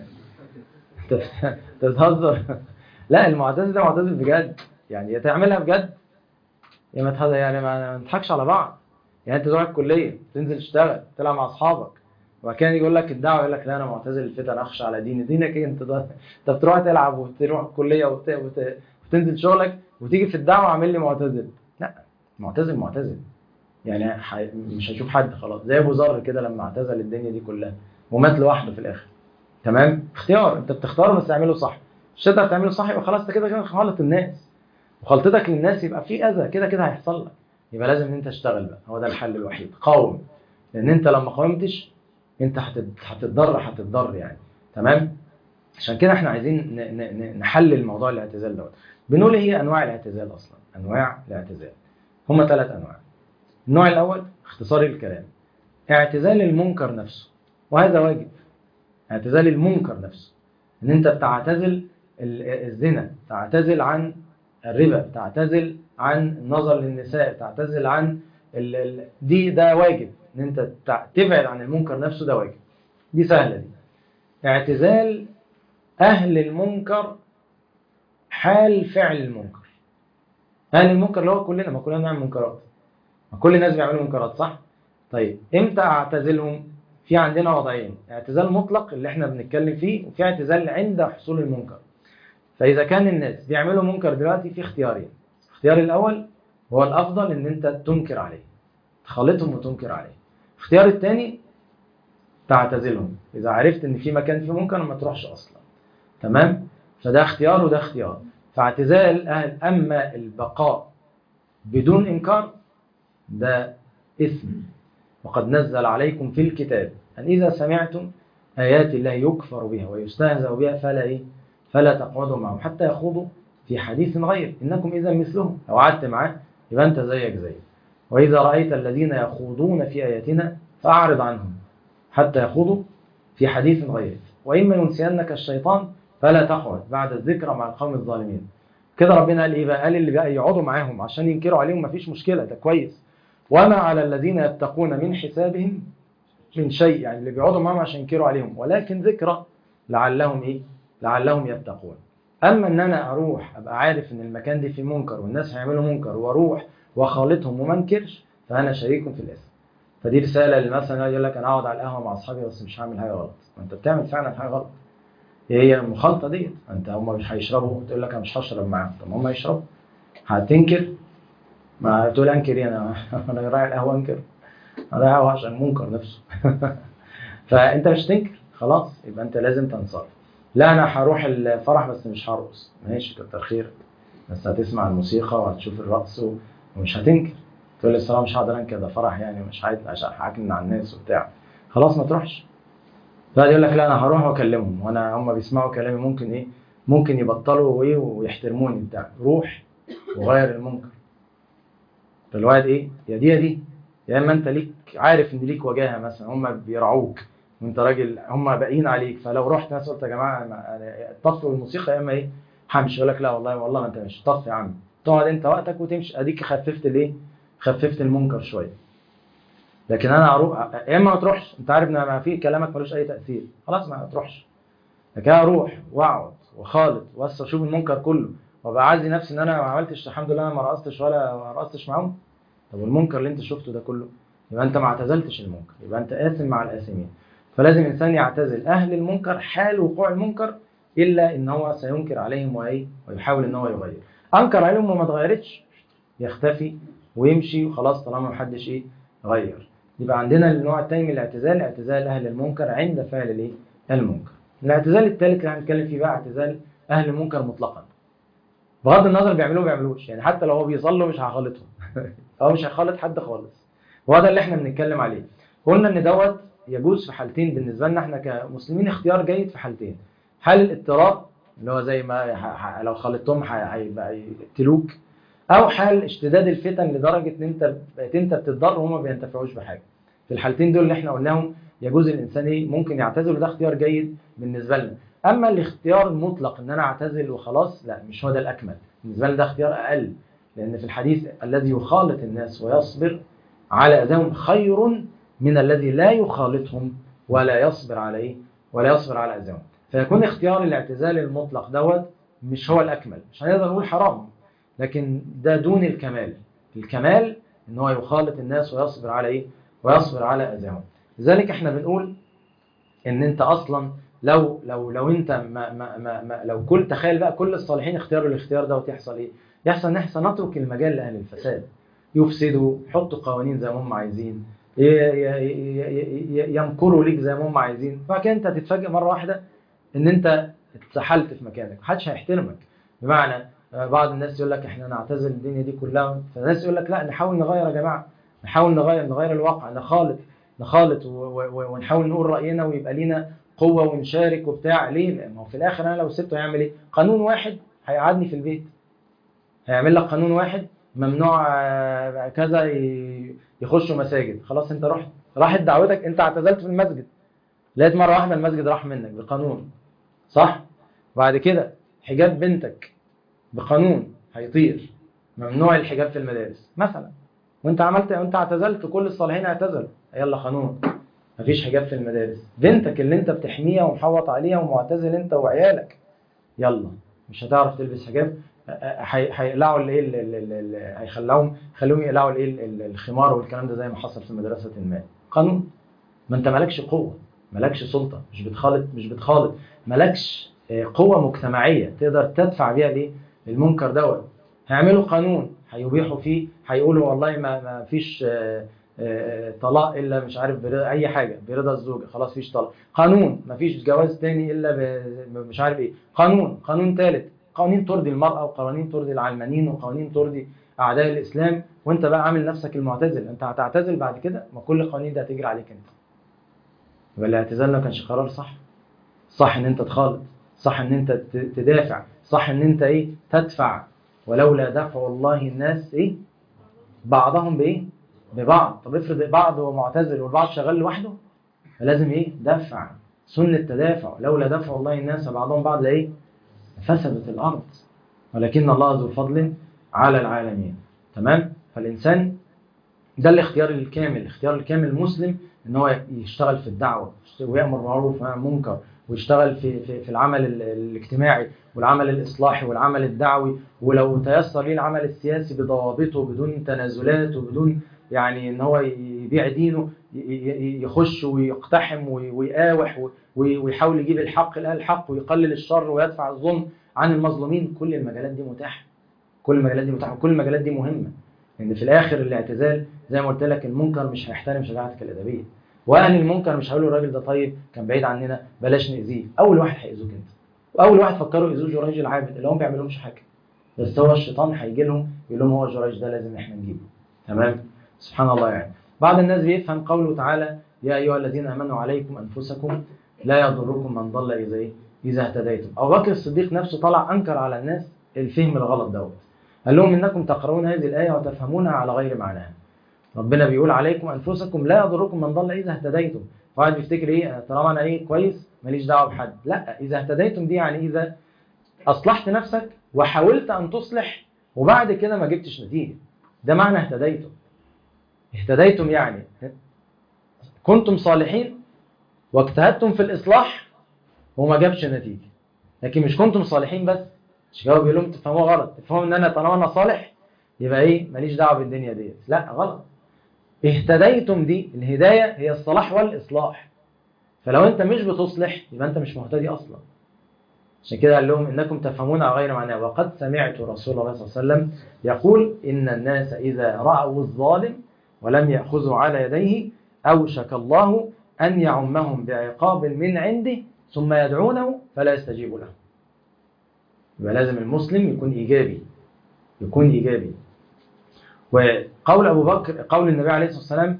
S1: انت بتهزر لا المعتزل ده معتزل بجد يعني يا تعملها بجد يا ما تهزر يعني ما نضحكش على بعض يعني انت تروح الكليه تنزل تشتغل تلعب مع اصحابك وبعد كده يقول لك الدعوه يقول لك لا انا معتزل الفتن اخشى على ديني دينك ايه انت ده انت بتروح تلعب وتروح الكليه وت... وت... وتنزل شغلك وتيجي في الدعوه عامل لي معتزل لا معتزل معتزل يعني ح... مش هيشوف حد خلاص زي ابو ذر كده لما اعتزل الدنيا دي كلها ومات لوحده في الاخر تمام اختيار انت بتختاره بس تعمله صح مش تقدر تعمله صح يبقى خلاص انت كده كده خالط الناس وخلطتك للناس يبقى في اذى كده كده هيحصل لك يبقى لازم ان انت تشتغل بقى هو ده الحل الوحيد قاوم لان انت لما قاومتش انت هتتضر هتتضر يعني تمام عشان كده احنا عايزين نحلل موضوع الاعتزال دوت بنقول ايه هي انواع الاعتزال اصلا انواع الاعتزال هما ثلاث انواع النوع الاول اختصار الكلام اعتزال المنكر نفسه وهذا واجب اعتزال المنكر نفسه ان انت بتعتزل الزنا تعتزل عن الربا تعتزل عن النظر للنساء تعتزل عن ال ال دي ده واجب ان انت تبعد عن المنكر نفسه ده واجب دي سهله دي اعتزال اهل المنكر حال فعل المنكر اهل المنكر اللي هو كلنا ما كلنا بنعمل منكرات ما كل الناس بيعملوا منكرات صح طيب امتى اعتزلهم في عندنا وضعين اعتزال مطلق اللي احنا بنتكلم فيه وفي اعتزال عند حصول المنكر فاذا كان الناس بيعملوا منكر دلوقتي في اختيارين الاختيار الاول هو الافضل ان انت تنكر عليه تخالطهم وتنكر عليه الاختيار الثاني تعتزلهم اذا عرفت ان في مكان فيه منكر ما تروحش اصلا تمام فده اختيار وده اختيار فاعتزال اهل اما البقاء بدون انكار ده اسم وقد نزل عليكم في الكتاب ان اذا سمعتم ايات الله يكفر بها ويستهزأ بها فلا ايه فلا تقعدوا معهم حتى يخوضوا في حديث غير انكم اذا مثلهم لو قعدت معاه يبقى انت زيك زيه واذا رايت الذين يخوضون في اياتنا فاعرض عنهم حتى يخوضوا في حديث غيره واما ينسينك الشيطان فلا تقعد بعد الذكرى مع القوم الظالمين كده ربنا قال ايه بقى قال اللي بقى يقعدوا معاهم عشان ينكروا عليهم مفيش مشكله ده كويس وما على الذين يتقون من حسابهم من شيء يعني اللي بيقعدوا معاهم عشان ينكروا عليهم ولكن ذكرى لعلهم ايه لعلهم يتقون اما ان انا اروح ابقى عارف ان المكان ده فيه منكر والناس هيعملوا منكر واروح واخالطهم وما انكرش فانا شريك في الاثم فدي رساله اللي مثلا يقول لك انا اقعد على القهوه مع اصحابي بس مش هعمل حاجه غلط ما انت بتعمل فعلا حاجه غلط ايه هي المخالطه ديت انت هم مش هيشربوا تقول لك انا مش هشرب معاهم طب هم يشربوا هتنكر ما تقول انكر إيه؟ انا انا رايح القهوه انكر انا رايح القهوه عشان المنكر نفسه فانت مش تنكر خلاص يبقى انت لازم تنصرف لا انا هروح الفرح بس مش هرقص ماشي كتر خيرك بس هتسمع الموسيقى وهتشوف الرقص ومش هتنكر تقول لي الصراحه مش هقدر انكر ده فرح يعني مش عايز عشان هعكن على الناس وبتاع خلاص ما تروحش بعد يقول لك لا انا هروح واكلمهم وانا هم بيسمعوا كلامي ممكن ايه ممكن يبطلوا وايه ويحترموني بتاع روح وغير المنكر فالواحد ايه يا دي يا دي يا اما انت ليك عارف ان ليك وجاهه مثلا هم بيرعوك وانت راجل هم باقيين عليك فلو رحت ناس قلت يا جماعه طفوا الموسيقى يا اما ايه همشي يقول لك لا والله والله ما انت ماشي طف يا عم تقعد انت وقتك وتمشي اديك خففت الايه خففت المنكر شويه لكن انا اروح يا اما ما تروحش انت عارف ان ما في كلامك ملوش اي تاثير خلاص ما تروحش لكن انا اروح واقعد وخالط بس اشوف المنكر كله وابقى عازي نفسي ان انا ما عملتش الحمد لله انا ما رقصتش ولا ما رقصتش معاهم طب والمنكر اللي انت شفته ده كله يبقى انت ما اعتزلتش المنكر يبقى انت آثم مع الآثمين فلازم الانسان يعتزل اهل المنكر حال وقوع المنكر الا ان هو سينكر عليهم وايه ويحاول ان هو يغير انكر عليهم وما اتغيرتش يختفي ويمشي وخلاص طالما ما حدش ايه غير يبقى عندنا النوع الثاني من الاعتزال اعتزال اهل المنكر عند فعل الايه المنكر الاعتزال الثالث اللي هنتكلم فيه بقى اعتزال اهل المنكر مطلقا بغض النظر بيعملوه ما بيعملوش يعني حتى لو هو بيصلوا مش هخالطهم هو مش هيخالط حد خالص وهذا اللي احنا بنتكلم عليه قلنا ان دوت يجوز في حالتين بالنسبه لنا احنا كمسلمين اختيار جيد في حالتين حال الاضطراب اللي هو زي ما لو خالطتهم هيبقى يقتلوك او حال اشتداد الفتن لدرجه ان انت بقيت انت بتتضر وهم ما بينتفعوش بحاجه في الحالتين دول اللي احنا قلناهم يجوز الانسان ايه ممكن يعتزل وده اختيار جيد بالنسبه لنا اما الاختيار المطلق ان انا اعتزل وخلاص لا مش هو ده الاكمل بالنسبه لنا ده اختيار اقل لان في الحديث الذي يخالط الناس ويصبر على اذاهم خير من الذي لا يخالطهم ولا يصبر على ايه ولا يصبر على اذاهم فيكون اختيار الاعتزال المطلق دوت مش هو الاكمل مش هنقدر نقول حرام لكن ده دون الكمال الكمال ان هو يخالط الناس ويصبر على ايه ويصبر على اذاهم لذلك احنا بنقول ان انت اصلا لو لو لو انت ما ما ما, ما لو كل تخيل بقى كل الصالحين اختياروا الاختيار دوت يحصل ايه يحصل ان احنا نترك المجال لاهل الفساد يفسدوا يحطوا قوانين زي ما هم عايزين يمكروا ليك زي ما هم عايزين فكده انت تتفاجئ مره واحده ان انت اتسحلت في مكانك محدش هيحترمك بمعنى بعض الناس يقول لك احنا نعتزل الدنيا دي كلها فالناس يقول لك لا نحاول نغير يا جماعه نحاول نغير نغير الواقع نخالط نخالط ونحاول نقول راينا ويبقى لينا قوه ونشارك وبتاع ليه؟ ما هو في الاخر انا لو سبته هيعمل ايه؟ قانون واحد هيقعدني في البيت هيعمل لك قانون واحد ممنوع كذا يخشوا مساجد خلاص انت رحت راحت دعوتك انت اعتزلت في المسجد لقيت مره واحده المسجد راح منك بقانون صح وبعد كده حجاب بنتك بقانون هيطير ممنوع الحجاب في المدارس مثلا وانت عملت وانت اعتزلت كل الصالحين اعتزلوا يلا قانون مفيش حجاب في المدارس بنتك اللي انت بتحميها ومحوط عليها ومعتزل انت وعيالك يلا مش هتعرف تلبس حجاب هيقلعوا الايه هيخلوهم خلوهم يقلعوا الايه الخمار والكلام ده زي ما حصل في مدرسه ما قانون ما انت مالكش قوه مالكش سلطه مش بتخالط مش بتخالط مالكش قوه مجتمعيه تقدر تدفع بيها الايه المنكر دوت هيعملوا قانون هيبيحوا فيه هيقولوا والله ما ما فيش طلاق الا مش عارف برضا اي حاجه برضا الزوجه خلاص فيش طلاق قانون ما فيش جواز تاني الا مش عارف ايه قانون قانون ثالث قوانين ترضي المرأة وقوانين ترضي العلمانيين وقوانين ترضي أعداء الإسلام وأنت بقى عامل نفسك المعتزل أنت هتعتزل بعد كده ما كل القوانين دي هتجري عليك أنت يبقى الاعتزال ما كانش قرار صح صح إن أنت تخالط صح إن أنت تدافع صح إن أنت إيه تدفع ولولا دفع الله الناس إيه بعضهم بإيه ببعض طب افرض بعض هو معتزل والبعض شغال لوحده فلازم إيه دفع سنة تدافع لولا دفع الله الناس بعضهم بعض لإيه فسدت الأرض ولكن الله ذو فضل على العالمين تمام فالإنسان ده الاختيار الكامل الاختيار الكامل المسلم ان هو يشتغل في الدعوة ويأمر بالمعروف وينهى عن المنكر ويشتغل في, في, في العمل الاجتماعي والعمل الإصلاحي والعمل الدعوي ولو تيسر ليه العمل السياسي بضوابطه بدون تنازلات وبدون يعني ان هو يبيع دينه يخش ويقتحم ويقاوح ويحاول يجيب الحق لأهل الحق ويقلل الشر ويدفع الظلم عن المظلومين كل المجالات دي متاحه كل المجالات دي متاحه وكل المجالات دي مهمه لان في الاخر الاعتزال زي ما قلت لك المنكر مش هيحترم شجاعتك الادبيه واهل المنكر مش هيقولوا الراجل ده طيب كان بعيد عننا بلاش ناذيه اول واحد هيأذوك انت واول واحد فكروا يأذوه جريج العابد اللي هم ما بيعملوش حاجه بس هو الشيطان هيجي لهم يقول لهم هو جريج ده لازم احنا نجيبه تمام سبحان الله يعني بعض الناس بيفهم قوله تعالى يا ايها الذين امنوا عليكم انفسكم لا يضركم من ضل اذا ايه اذا اهتديتم ابو بكر الصديق نفسه طلع انكر على الناس الفهم الغلط دوت قال لهم انكم تقرؤون هذه الايه وتفهمونها على غير معناها ربنا بيقول عليكم انفسكم لا يضركم من ضل اذا اهتديتم فواحد بيفتكر ايه طالما انا ايه كويس ماليش دعوه بحد لا اذا اهتديتم دي يعني اذا اصلحت نفسك وحاولت ان تصلح وبعد كده ما جبتش نتيجه ده معنى اهتديتم اهتديتم يعني كنتم صالحين واجتهدتم في الاصلاح وما جابش نتيجه لكن مش كنتم صالحين بس مش كده بيقول لهم تفهموها غلط تفهموا ان انا طالما انا صالح يبقى ايه ماليش دعوه بالدنيا ديت لا غلط اهتديتم دي الهدايه هي الصلاح والاصلاح فلو انت مش بتصلح يبقى انت مش مهتدي اصلا عشان كده قال لهم انكم تفهمون على غير معناه وقد سمعت رسول الله صلى الله عليه وسلم يقول ان الناس اذا راوا الظالم ولم ياخذوا على يديه اوشك الله ان يعمهم بعقاب من عنده ثم يدعونه فلا يستجيب له يبقى لازم المسلم يكون ايجابي يكون ايجابي وقول ابو بكر قول النبي عليه الصلاه والسلام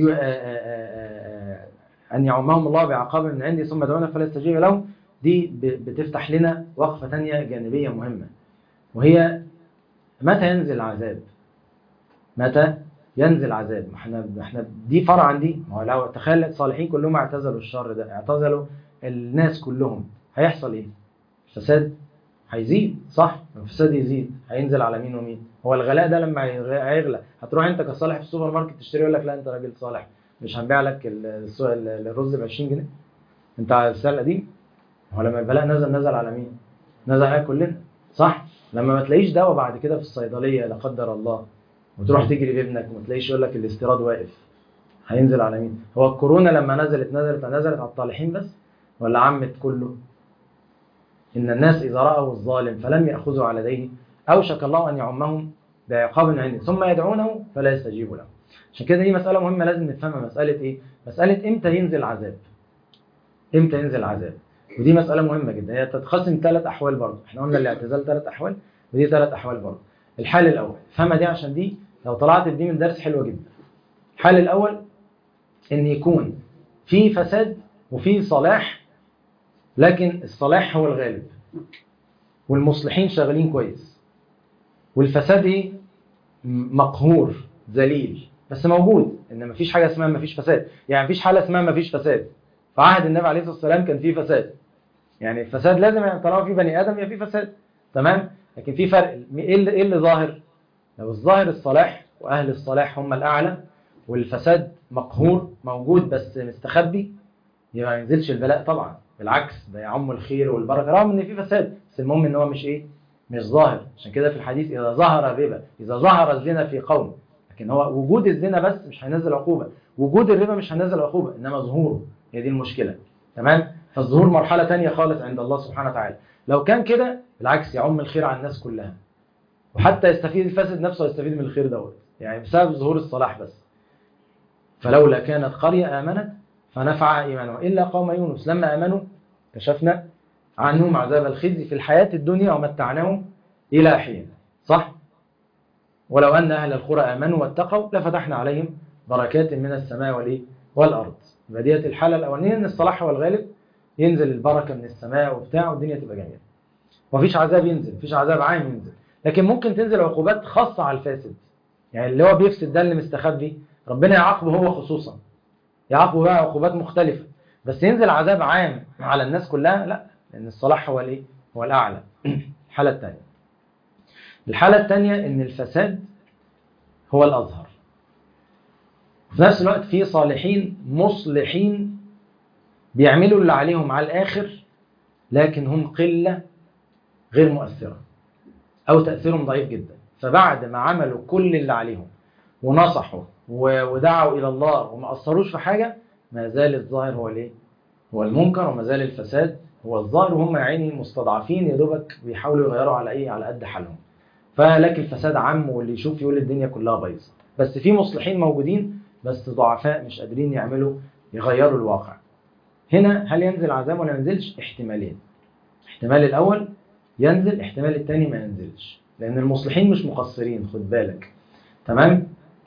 S1: ان يعمهم الله بعقاب من عنده ثم يدعونه فلا يستجيب له دي بتفتح لنا وقفة تانية جانبية مهمة وهي متى ينزل العذاب متى ينزل عذاب ما احنا احنا دي فرع عن دي ما هو لو تخيل الصالحين كلهم اعتزلوا الشر ده اعتزلوا الناس كلهم هيحصل ايه الفساد هيزيد صح الفساد يزيد هينزل على مين ومين هو الغلاء ده لما هيغلى هتروح انت كصالح في السوبر ماركت تشتري يقول لك لا انت راجل صالح مش هنبيع لك الرز ب 20 جنيه انت على السنه دي هو لما البلاء نزل نزل على مين؟ نزل علينا كلنا صح؟ لما ما تلاقيش دواء بعد كده في الصيدليه لا قدر الله وتروح تجري بابنك وما تلاقيش يقول لك الاستيراد واقف هينزل على مين؟ هو الكورونا لما نزلت نزلت نزلت على الطالحين بس ولا عمت كله؟ ان الناس اذا راوا الظالم فلم ياخذوا على يديه اوشك الله ان يعمهم بعقاب عنده ثم يدعونه فلا يستجيب له. عشان كده دي مساله مهمه لازم نفهمها مساله ايه؟ مساله امتى ينزل عذاب؟ امتى ينزل عذاب؟ ودي مسألة مهمة جدا هي تتقسم ثلاث أحوال برضه احنا قلنا الاعتزال ثلاث أحوال ودي ثلاث أحوال برضه الحال الأول فهمها دي عشان دي لو طلعت بدي من درس حلوة جدا الحال الأول إن يكون في فساد وفي صلاح لكن الصلاح هو الغالب والمصلحين شغالين كويس والفساد ايه مقهور ذليل بس موجود ان مفيش حاجه اسمها مفيش فساد يعني مفيش حاله اسمها مفيش فساد في عهد النبي عليه الصلاه والسلام كان في فساد يعني الفساد لازم يعني طالما في بني ادم يبقى في فساد تمام لكن في فرق ايه اللي, إيه اللي ظاهر لو الظاهر الصلاح واهل الصلاح هم الاعلى والفساد مقهور موجود بس مستخبي يبقى ما ينزلش البلاء طبعا بالعكس ده يعم الخير والبركه رغم ان في فساد بس المهم ان هو مش ايه مش ظاهر عشان كده في الحديث اذا ظهر الربا اذا ظهر الزنا في قوم لكن هو وجود الزنا بس مش هينزل عقوبه وجود الربا مش هينزل عقوبه انما ظهوره هي دي المشكله تمام فالظهور مرحله تانية خالص عند الله سبحانه وتعالى لو كان كده بالعكس يعم الخير على الناس كلها وحتى يستفيد الفاسد نفسه يستفيد من الخير دوت يعني بسبب ظهور الصلاح بس فلولا كانت قريه امنت فنفع ايمانها الا قوم يونس لما امنوا كشفنا عنهم عذاب الخزي في الحياه الدنيا ومتعناهم الى حين صح ولو ان اهل القرى امنوا واتقوا لفتحنا عليهم بركات من السماء والايه والارض يبقى ديت الحاله الاولانيه ان الصلاح هو الغالب ينزل البركه من السماء وبتاع والدنيا تبقى جميله مفيش عذاب ينزل مفيش عذاب عام ينزل لكن ممكن تنزل عقوبات خاصه على الفاسد يعني اللي هو بيفسد ده اللي مستخبي ربنا يعاقبه هو خصوصا يعاقبه بقى عقوبات مختلفه بس ينزل عذاب عام على الناس كلها لا لان الصلاح هو الايه هو الاعلى الحاله الثانيه الحاله الثانيه ان الفساد هو الاظهر في نفس الوقت في صالحين مصلحين بيعملوا اللي عليهم على الآخر لكن هم قلة غير مؤثرة أو تأثيرهم ضعيف جدا فبعد ما عملوا كل اللي عليهم ونصحوا ودعوا إلى الله وما أثروش في حاجة ما زال الظاهر هو الايه؟ هو المنكر وما زال الفساد هو الظاهر وهم يا عيني مستضعفين يا دوبك بيحاولوا يغيروا على ايه على قد حالهم فلكن الفساد عام واللي يشوف يقول الدنيا كلها بايظه بس في مصلحين موجودين بس ضعفاء مش قادرين يعملوا يغيروا الواقع هنا هل ينزل عذاب ولا ما ينزلش احتمالين احتمال الاول ينزل احتمال الثاني ما ينزلش لان المصلحين مش مقصرين خد بالك تمام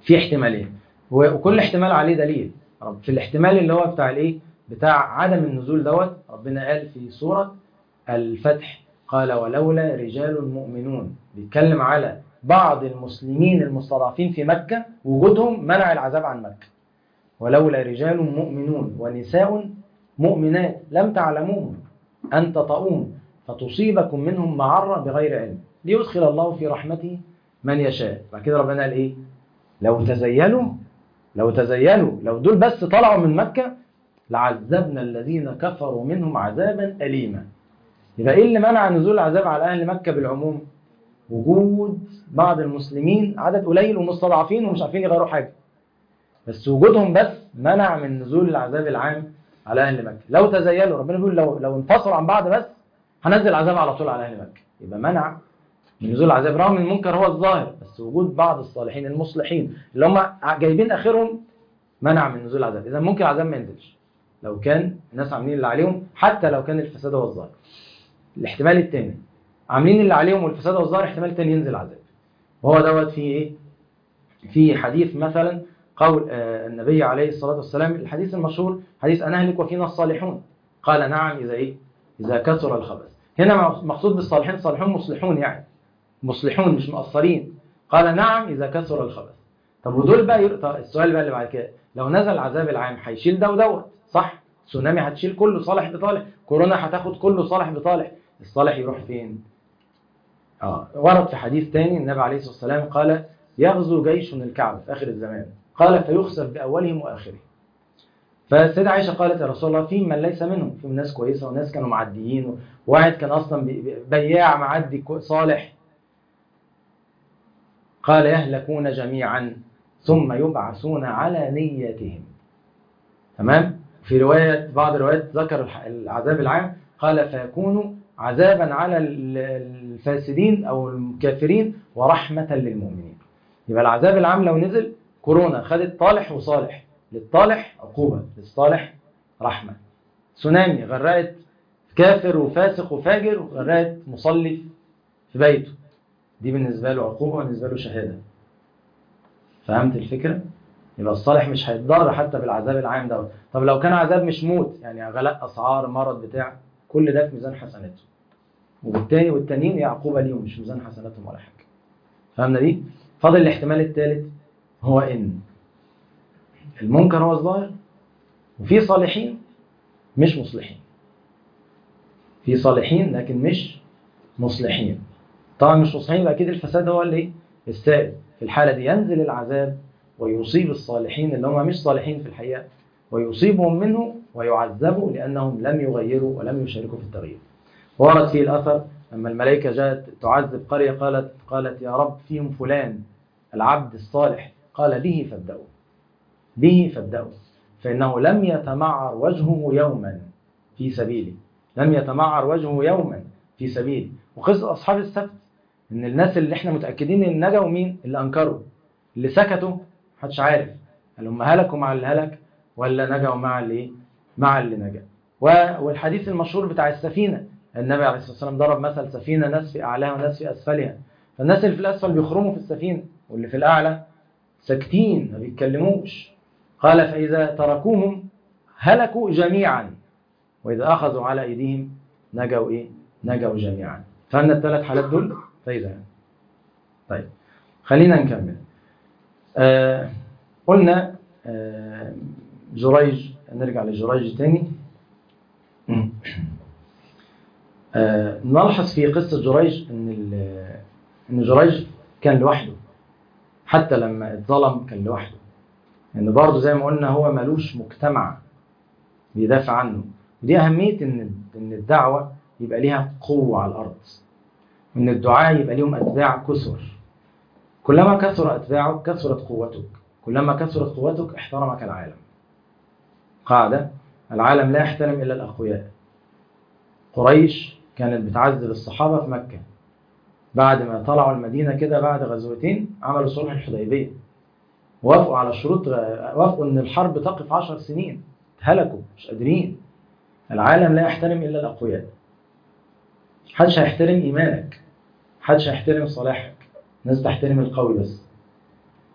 S1: في احتمالين و- وكل احتمال عليه دليل رب- في الاحتمال اللي هو بتاع الايه بتاع عدم النزول دوت ربنا قال في سورة الفتح قال ولولا رجال مؤمنون بيتكلم على بعض المسلمين المستضعفين في مكة وجودهم منع العذاب عن مكة ولولا رجال مؤمنون ونساء مؤمنات لم تعلموهم أن تطؤوهم فتصيبكم منهم معرة بغير علم ليدخل الله في رحمته من يشاء بعد كده ربنا قال إيه لو تزيلوا لو تزيلوا لو دول بس طلعوا من مكة لعذبنا الذين كفروا منهم عذابا أليما يبقى إيه اللي منع نزول العذاب على أهل مكة بالعموم وجود بعض المسلمين عدد قليل ومستضعفين ومش عارفين يغيروا حاجة بس وجودهم بس منع من نزول العذاب العام على أهل مكة لو تزيلوا ربنا بيقول لو لو انفصلوا عن بعض بس هنزل العذاب على طول على أهل مكة يبقى منع من نزول العذاب رغم ان المنكر هو الظاهر بس وجود بعض الصالحين المصلحين اللي هم جايبين اخرهم منع من نزول العذاب اذا ممكن العذاب ما ينزلش لو كان الناس عاملين اللي عليهم حتى لو كان الفساد هو الظاهر الاحتمال الثاني عاملين اللي عليهم والفساد هو الظاهر احتمال الثاني ينزل عذاب وهو دوت في ايه في حديث مثلا قول آه، النبي عليه الصلاه والسلام الحديث المشهور حديث انا اهلك وفينا الصالحون قال نعم اذا ايه اذا كثر الخبث هنا مقصود بالصالحين صالحون مصلحون يعني مصلحون مش مقصرين قال نعم إذا كثر الخبث طب ودول بقى ير... طب السؤال بقى اللي بعد كده لو نزل العذاب العام هيشيل ده ودوت صح تسونامي هتشيل كله صالح بطالح كورونا هتاخد كله صالح بطالح الصالح يروح فين اه ورد في حديث تاني النبي عليه الصلاة والسلام قال يغزو جيش الكعبة في آخر الزمان قال فيخسف بأولهم وآخرهم فالسيدة عائشة قالت يا رسول الله في من ليس منهم في ناس كويسة وناس كانوا معديين وواحد كان أصلا بي- بي- بياع معدي كو- صالح قال يهلكون جميعا ثم يبعثون على نيتهم تمام في رواية بعض الروايات ذكر الح- العذاب العام قال فيكون عذابا على ال- الفاسدين أو الكافرين ورحمة للمؤمنين يبقى العذاب العام لو نزل كورونا خدت طالح وصالح للطالح عقوبة للصالح رحمة تسونامي غرقت كافر وفاسق وفاجر وغرقت مصلي في بيته دي بالنسبة له عقوبة وبالنسبة له شهادة فهمت الفكرة؟ يبقى الصالح مش هيتضر حتى بالعذاب العام دوت طب لو كان عذاب مش موت يعني غلاء أسعار مرض بتاع كل ده في ميزان حسناته وبالتالي والتانيين هي عقوبة ليهم مش ميزان حسناتهم ولا حاجة فهمنا دي؟ فاضل الاحتمال الثالث هو إن المنكر هو الظاهر وفي صالحين مش مصلحين في صالحين لكن مش مصلحين طبعا مش مصلحين يبقى اكيد الفساد هو اللي السائد في الحاله دي ينزل العذاب ويصيب الصالحين اللي هم مش صالحين في الحقيقه ويصيبهم منه ويعذبوا لانهم لم يغيروا ولم يشاركوا في التغيير ورد فيه الاثر لما الملائكه جاءت تعذب قريه قالت قالت يا رب فيهم فلان العبد الصالح قال به فابدأوا به فابدأوا فإنه لم يتمعر وجهه يوما في سبيلي لم يتمعر وجهه يوما في سبيلي وقصة أصحاب السبت إن الناس اللي إحنا متأكدين إن نجوا مين اللي أنكروا اللي سكتوا محدش عارف هل هم هلكوا مع اللي هلك ولا نجوا مع اللي إيه؟ مع اللي نجا و- والحديث المشهور بتاع السفينة النبي عليه الصلاة والسلام ضرب مثل سفينة ناس في أعلاها وناس في أسفلها فالناس اللي في الأسفل بيخرموا في السفينة واللي في الأعلى ساكتين ما بيتكلموش قال فإذا تركوهم هلكوا جميعا وإذا أخذوا على أيديهم نجوا إيه؟ نجوا جميعا فهمنا الثلاث حالات دول؟ فإذا طيب خلينا نكمل آه قلنا آه جريج نرجع لجريج تاني آه نلحظ في قصة جريج إن ال- إن جريج كان لوحده حتى لما اتظلم كان لوحده ان برضه زي ما قلنا هو ملوش مجتمع بيدافع عنه ودي اهميه ان ان الدعوه يبقى ليها قوه على الارض وان الدعاء يبقى ليهم اتباع كثر كلما كثر اتباعك كثرت قوتك كلما كثرت قوتك احترمك العالم قاعده العالم لا يحترم الا الاقوياء قريش كانت بتعذب الصحابه في مكه بعد ما طلعوا المدينه كده بعد غزوتين عملوا صلح الحديبيه وافقوا على شروط وافقوا ان الحرب تقف عشر سنين هلكوا مش قادرين العالم لا يحترم الا الاقوياء محدش هيحترم ايمانك محدش هيحترم صلاحك الناس تحترم القوي بس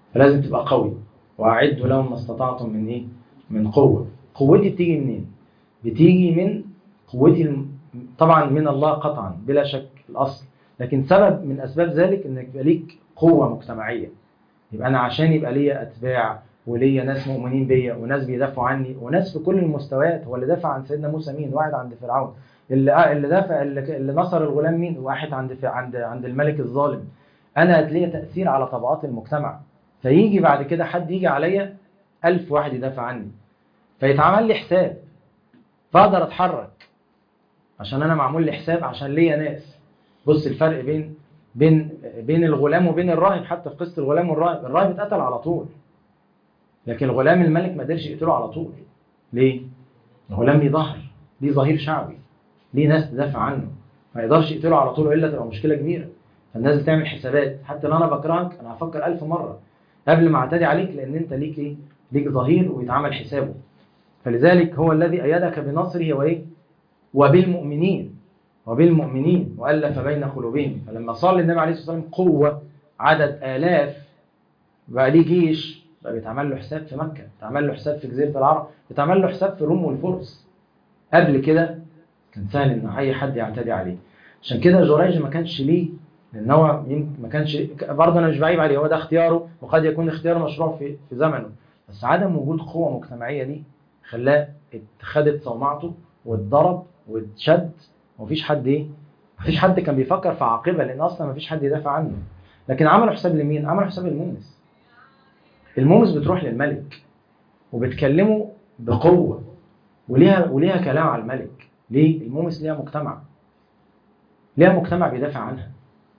S1: فلازم تبقى قوي واعدوا لهم ما استطعتم من ايه من قوه قوتي بتيجي منين بتيجي من قوتي الم... طبعا من الله قطعا بلا شك الاصل لكن سبب من اسباب ذلك انك يبقى ليك قوه مجتمعيه يبقى انا عشان يبقى ليا اتباع وليا ناس مؤمنين بيا وناس بيدافعوا عني وناس في كل المستويات هو اللي دافع عن سيدنا موسى مين واحد عند فرعون اللي اللي دافع اللي, اللي نصر الغلام مين واحد عند عند عند الملك الظالم انا ليا تاثير على طبقات المجتمع فيجي بعد كده حد يجي عليا ألف واحد يدافع عني فيتعمل لي حساب فاقدر اتحرك عشان انا معمول لي حساب عشان ليا ناس بص الفرق بين بين بين الغلام وبين الراهب حتى في قصه الغلام والراهب الراهب اتقتل على طول لكن الغلام الملك ما قدرش يقتله على طول ليه الغلام ليه ظهر ليه ظهير شعبي ليه ناس تدافع عنه ما يقدرش يقتله على طول الا تبقى مشكله كبيره فالناس بتعمل حسابات حتى لو انا بكرهك انا هفكر ألف مره قبل ما اعتدي عليك لان انت ليك ايه ليك ظهير ويتعمل حسابه فلذلك هو الذي ايدك بنصره وايه وبالمؤمنين وبالمؤمنين والف بين قلوبهم فلما صار النبي عليه الصلاه والسلام قوه عدد الاف بقى ليه جيش بقى بيتعمل له حساب في مكه بيتعمل له حساب في جزيره العرب بيتعمل له حساب في الروم والفرس قبل كده كان سهل ان اي حد يعتدي عليه عشان كده جريج ما كانش ليه لان هو ما كانش برضه انا مش بعيب عليه هو ده اختياره وقد يكون اختيار مشروع في في زمنه بس عدم وجود قوه مجتمعيه دي خلاه اتخذت صومعته واتضرب واتشد ومفيش حد ايه مفيش حد كان بيفكر في عاقبه لان اصلا مفيش حد يدافع عنه لكن عملوا حساب لمين عملوا حساب المومس المومس بتروح للملك وبتكلمه بقوه وليها وليها كلام على الملك ليه المومس ليها مجتمع ليها مجتمع بيدافع عنها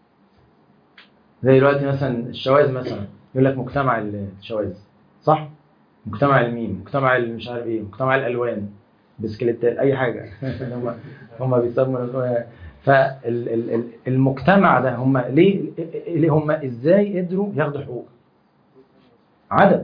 S1: زي دلوقتي مثلا الشواذ مثلا يقول لك مجتمع الشواذ صح مجتمع الميم مجتمع مش عارف ايه مجتمع الالوان بسكليتات اي حاجه هم هم بيسموا فالمجتمع ده هم ليه اللي هم ازاي قدروا ياخدوا حقوق عدد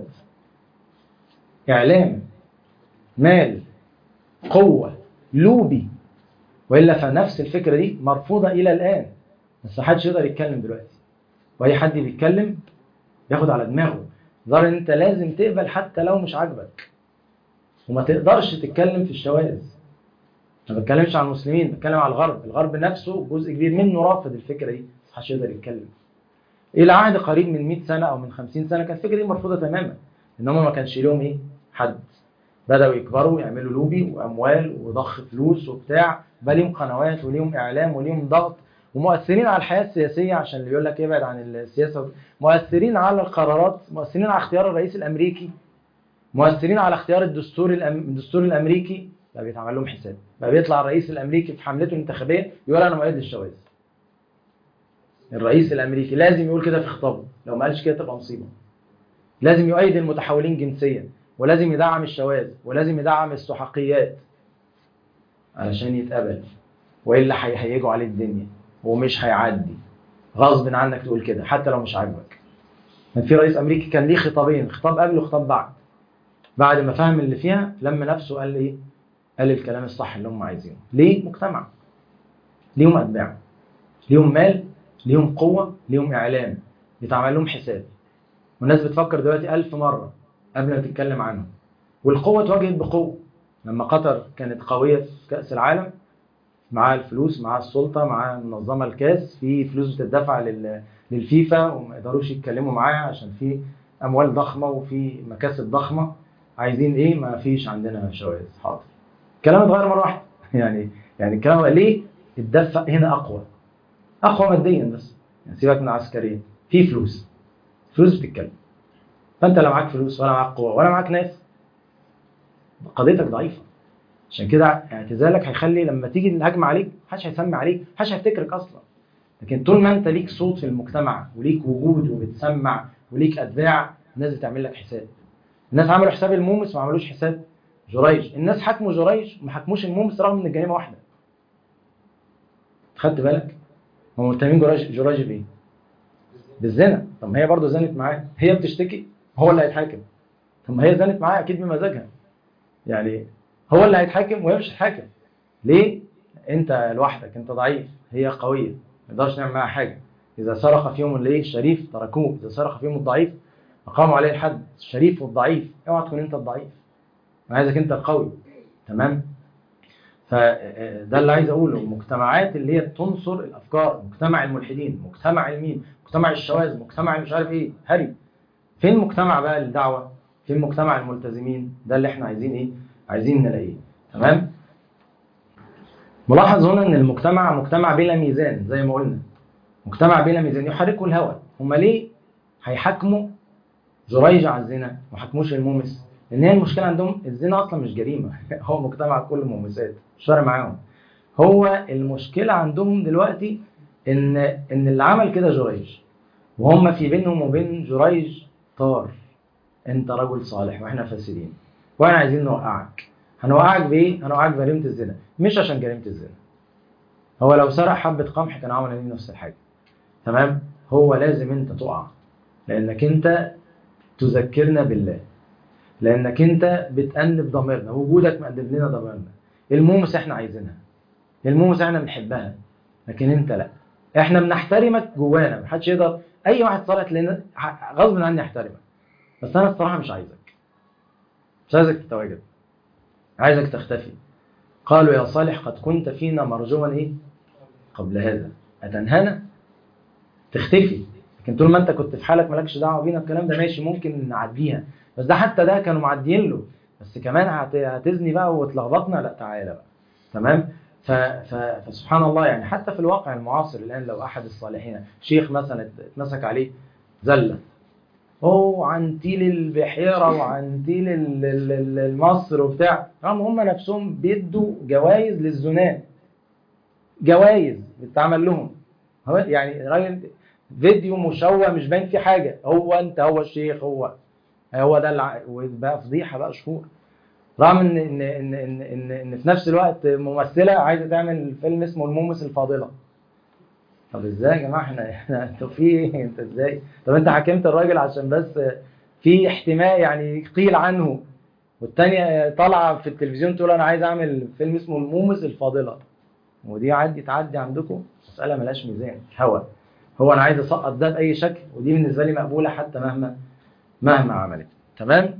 S1: اعلام مال قوه لوبي والا فنفس الفكره دي مرفوضه الى الان بس محدش يقدر يتكلم دلوقتي واي حد بيتكلم ياخد على دماغه ظهر ان انت لازم تقبل حتى لو مش عاجبك وما تقدرش تتكلم في الشواذ ما بتكلمش عن المسلمين بتكلم على الغرب الغرب نفسه جزء كبير منه رافض الفكره دي محدش يقدر يتكلم الى عهد قريب من 100 سنه او من 50 سنه كانت الفكره دي مرفوضه تماما ان هم ما كانش لهم ايه حد بداوا يكبروا يعملوا لوبي واموال وضخ فلوس وبتاع بقى ليهم قنوات وليهم اعلام وليهم ضغط ومؤثرين على الحياه السياسيه عشان اللي يقول لك ابعد عن السياسه مؤثرين على القرارات مؤثرين على اختيار الرئيس الامريكي مؤثرين على اختيار الدستور الأم... الدستور الامريكي بقى بيتعمل لهم حساب بقى بيطلع الرئيس الامريكي في حملته الانتخابيه يقول انا مؤيد للشواذ الرئيس الامريكي لازم يقول كده في خطابه لو ما قالش كده تبقى مصيبه لازم يؤيد المتحولين جنسيا ولازم يدعم الشواذ ولازم يدعم السحقيات علشان يتقبل والا هيهيجوا عليه الدنيا ومش هيعدي غصب عنك تقول كده حتى لو مش عاجبك كان في رئيس امريكي كان ليه خطابين خطاب قبل وخطاب بعد بعد ما فهم اللي فيها لم نفسه قال ايه قال الكلام الصح اللي هم عايزينه ليه مجتمع ليهم اتباع ليهم مال ليهم قوه ليهم اعلام بيتعمل لهم حساب والناس بتفكر دلوقتي ألف مرة قبل ما تتكلم عنهم والقوة اتواجهت بقوة لما قطر كانت قوية في كأس العالم معاها الفلوس معاها السلطة معاها منظمة الكاس في فلوس بتدفع لل... للفيفا وما يقدروش يتكلموا معاها عشان في أموال ضخمة وفي مكاسب ضخمة عايزين إيه ما فيش عندنا شواذ حاضر الكلام اتغير مرة واحدة يعني يعني الكلام ليه الدفع هنا أقوى أقوى ماديا بس يعني سيبك من عسكريا في فلوس فلوس بتتكلم فانت لا معاك فلوس ولا معاك قوه ولا معاك ناس قضيتك ضعيفه عشان كده اعتزالك هيخلي لما تيجي الهجمه عليك محدش هيسمع عليك محدش هيفتكرك اصلا لكن طول ما انت ليك صوت في المجتمع وليك وجود وبتسمع وليك اتباع الناس بتعمل لك حساب الناس عملوا حساب المومس وما عملوش حساب جريج الناس حكموا جريج وما حكموش المومس رغم ان الجريمه واحده خدت بالك هم متهمين جريج جريج بايه بالزنا طب ما هي برضه زنت معاه هي بتشتكي هو اللي هيتحاكم طب ما هي زنت معاه اكيد بمزاجها يعني هو اللي هيتحاكم وهي مش هتحاكم ليه انت لوحدك انت ضعيف هي قويه ما نقدرش نعمل معاها حاجه اذا سرق فيهم الايه الشريف تركوه اذا سرق فيهم الضعيف اقاموا عليه الحد الشريف والضعيف اوعى تكون انت الضعيف انا عايزك انت القوي تمام فده اللي عايز اقوله المجتمعات اللي هي تنصر الافكار مجتمع الملحدين مجتمع المين مجتمع الشواذ مجتمع مش عارف ايه هري فين مجتمع بقى الدعوه فين مجتمع الملتزمين ده اللي احنا عايزين ايه عايزين نلاقيه تمام ملاحظ هنا ان المجتمع مجتمع بلا ميزان زي ما قلنا مجتمع بلا ميزان يحركه الهوى هم ليه هيحاكموا جريج على الزنا ما حكموش المومس لان هي المشكله عندهم الزنا اصلا مش جريمه هو مجتمع كله مومسات مش فارق معاهم هو المشكله عندهم دلوقتي ان ان اللي عمل كده جريج وهم في بينهم وبين جريج طار انت رجل صالح واحنا فاسدين واحنا عايزين نوقعك هنوقعك بايه هنوقعك بجريمه الزنا مش عشان جريمه الزنا هو لو سرق حبه قمح كان عمل عليه نفس الحاجه تمام هو لازم انت تقع لانك انت تذكرنا بالله لانك انت بتأنب ضميرنا وجودك مأنب لنا ضميرنا المومس احنا عايزينها المومس احنا بنحبها لكن انت لا احنا بنحترمك جوانا محدش يقدر اي واحد صالح لنا غصب عني احترمك بس انا الصراحه مش عايزك مش عايزك تتواجد عايزك تختفي قالوا يا صالح قد كنت فينا مرجوا ايه قبل هذا اتنهانا تختفي لكن طول ما انت كنت في حالك مالكش دعوه بينا الكلام ده ماشي ممكن نعديها بس ده حتى ده كانوا معديين له بس كمان هت- هتزني بقى وتلخبطنا لا تعالى بقى تمام ف... ف... فسبحان الله يعني حتى في الواقع المعاصر الان لو احد الصالحين شيخ مثلا اتمسك عليه زله هو عن تيل البحيره وعن تيل ال- ال- ال- المصر وبتاع رغم هم نفسهم بيدوا جوائز للزناه جوائز بتتعمل لهم هو يعني راجل فيديو مشوه مش باين فيه حاجه هو انت هو الشيخ هو هو ده الع... وبقى فضيحه بقى شهور رغم ان ان ان ان ان, إن في نفس الوقت ممثله عايزه تعمل فيلم اسمه المومس الفاضله طب ازاي يا جماعه احنا احنا انتوا في ايه انت ازاي طب انت حكمت الراجل عشان بس في احتمال يعني قيل عنه والتانية طالعه في التلفزيون تقول انا عايز اعمل فيلم اسمه المومس الفاضله ودي عدي تعدي عندكم مساله ملهاش ميزان هوا هو انا عايز اسقط ده باي شكل ودي بالنسبه لي مقبوله حتى مهما مهما عملت تمام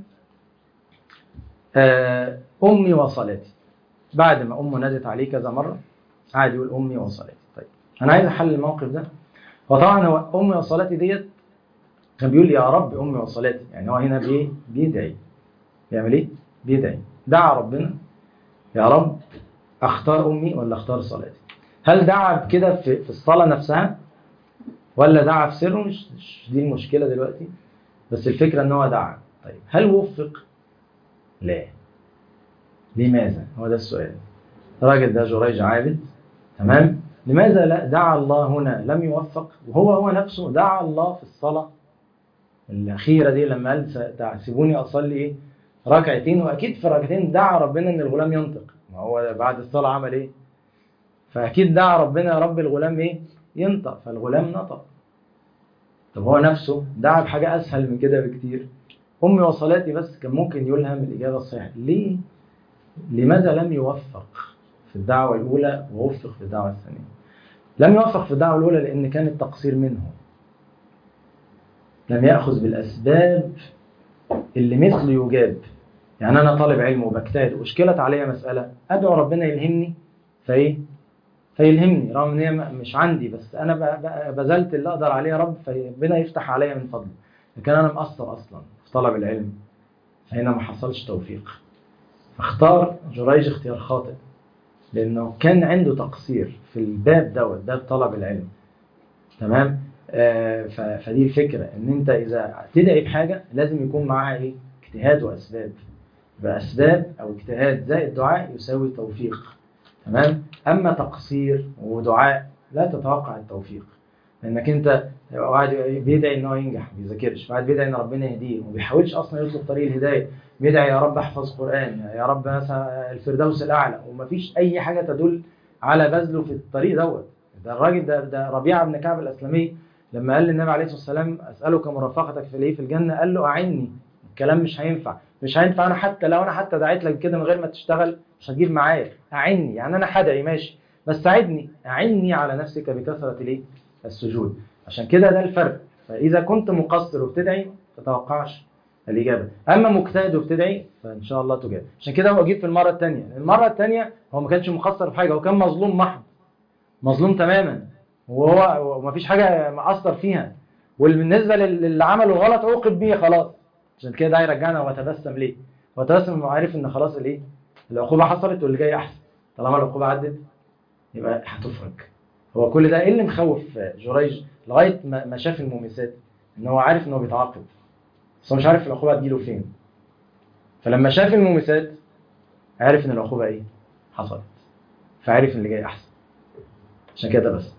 S1: آه، امي وصلاتي بعد ما امه نادت عليه كذا مره قعد يقول امي وصلاتي طيب انا عايز احل الموقف ده وطبعا هو امي وصلاتي ديت كان بيقول يا رب امي وصلاتي يعني هو هنا بايه بيدعي بيعمل ايه بيدعي دعا ربنا يا رب اختار امي ولا اختار صلاتي هل دعا بكده في في الصلاه نفسها ولا دعا في سره مش مش دي المشكله دلوقتي بس الفكره ان هو دعا طيب هل وفق لا لماذا هو ده السؤال الراجل ده جريج عابد تمام لماذا لا دعا الله هنا لم يوفق وهو هو نفسه دعا الله في الصلاة الأخيرة دي لما قال س- سيبوني أصلي إيه ركعتين وأكيد في ركعتين دعا ربنا إن الغلام ينطق ما هو بعد الصلاة عمل إيه فأكيد دعا ربنا يا رب الغلام إيه ينطق فالغلام نطق طب هو نفسه دعا بحاجة أسهل من كده بكتير أمي وصلاتي بس كان ممكن يلهم الإجابة الصحيحة ليه؟ لماذا لم يوفق في الدعوة الأولى ووفق في الدعوة الثانية؟ لم يوفق في الدعوة الأولى لأن كان التقصير منه لم يأخذ بالأسباب اللي مثله يجاب يعني أنا طالب علم وبجتهد واشكلت عليا مسألة أدعو ربنا يلهمني فإيه؟ فيلهمني رغم ان هي م- مش عندي بس انا ب- ب- بذلت اللي اقدر عليه يا رب فربنا يفتح عليا من فضله لكن انا مقصر اصلا في طلب العلم فهنا ما حصلش توفيق فاختار جريج اختيار خاطئ لانه كان عنده تقصير في الباب دوت باب طلب العلم تمام آه ف- فدي الفكره ان انت اذا تدعي بحاجه لازم يكون معاها ايه اجتهاد واسباب باسباب او اجتهاد زائد دعاء يساوي توفيق تمام اما تقصير ودعاء لا تتوقع التوفيق لانك انت واحد بيدعي ان هو ينجح ما بيذاكرش واحد بيدعي ان ربنا يهديه وما بيحاولش اصلا يطلب طريق الهدايه بيدعي يا رب احفظ قران يا رب مثلا الفردوس الاعلى ومفيش اي حاجه تدل على بذله في الطريق دوت ده الراجل ده ده ربيعه بن كعب الاسلمي لما قال للنبي عليه الصلاه والسلام اسالك مرافقتك في الايه في الجنه قال له اعني الكلام مش هينفع مش هينفع انا حتى لو انا حتى دعيت لك كده من غير ما تشتغل مش هتجيب معايا اعني يعني انا هدعي ماشي بس ساعدني اعني على نفسك بكثره الايه السجود عشان كده ده الفرق فاذا كنت مقصر وبتدعي تتوقعش الاجابه اما مجتهد وبتدعي فان شاء الله تجاب عشان كده هو جيب في المره الثانيه المره الثانيه هو ما كانش مقصر في حاجه هو كان مظلوم محض مظلوم تماما وهو ومفيش حاجه مقصر فيها وبالنسبه لل- للي عمله غلط عوقب بيه خلاص عشان كده ده يرجعنا وتبسم ليه وتبسم انه عارف ان خلاص الايه العقوبه حصلت واللي جاي احسن طالما العقوبه عدت يبقى هتفرج هو كل ده ايه اللي مخوف جريج لغايه ما ما شاف المومسات ان هو عارف ان هو بيتعاقب بس هو مش عارف العقوبه هتجيله فين فلما شاف المومسات عارف ان العقوبه ايه حصلت فعرف ان اللي جاي احسن عشان كده بس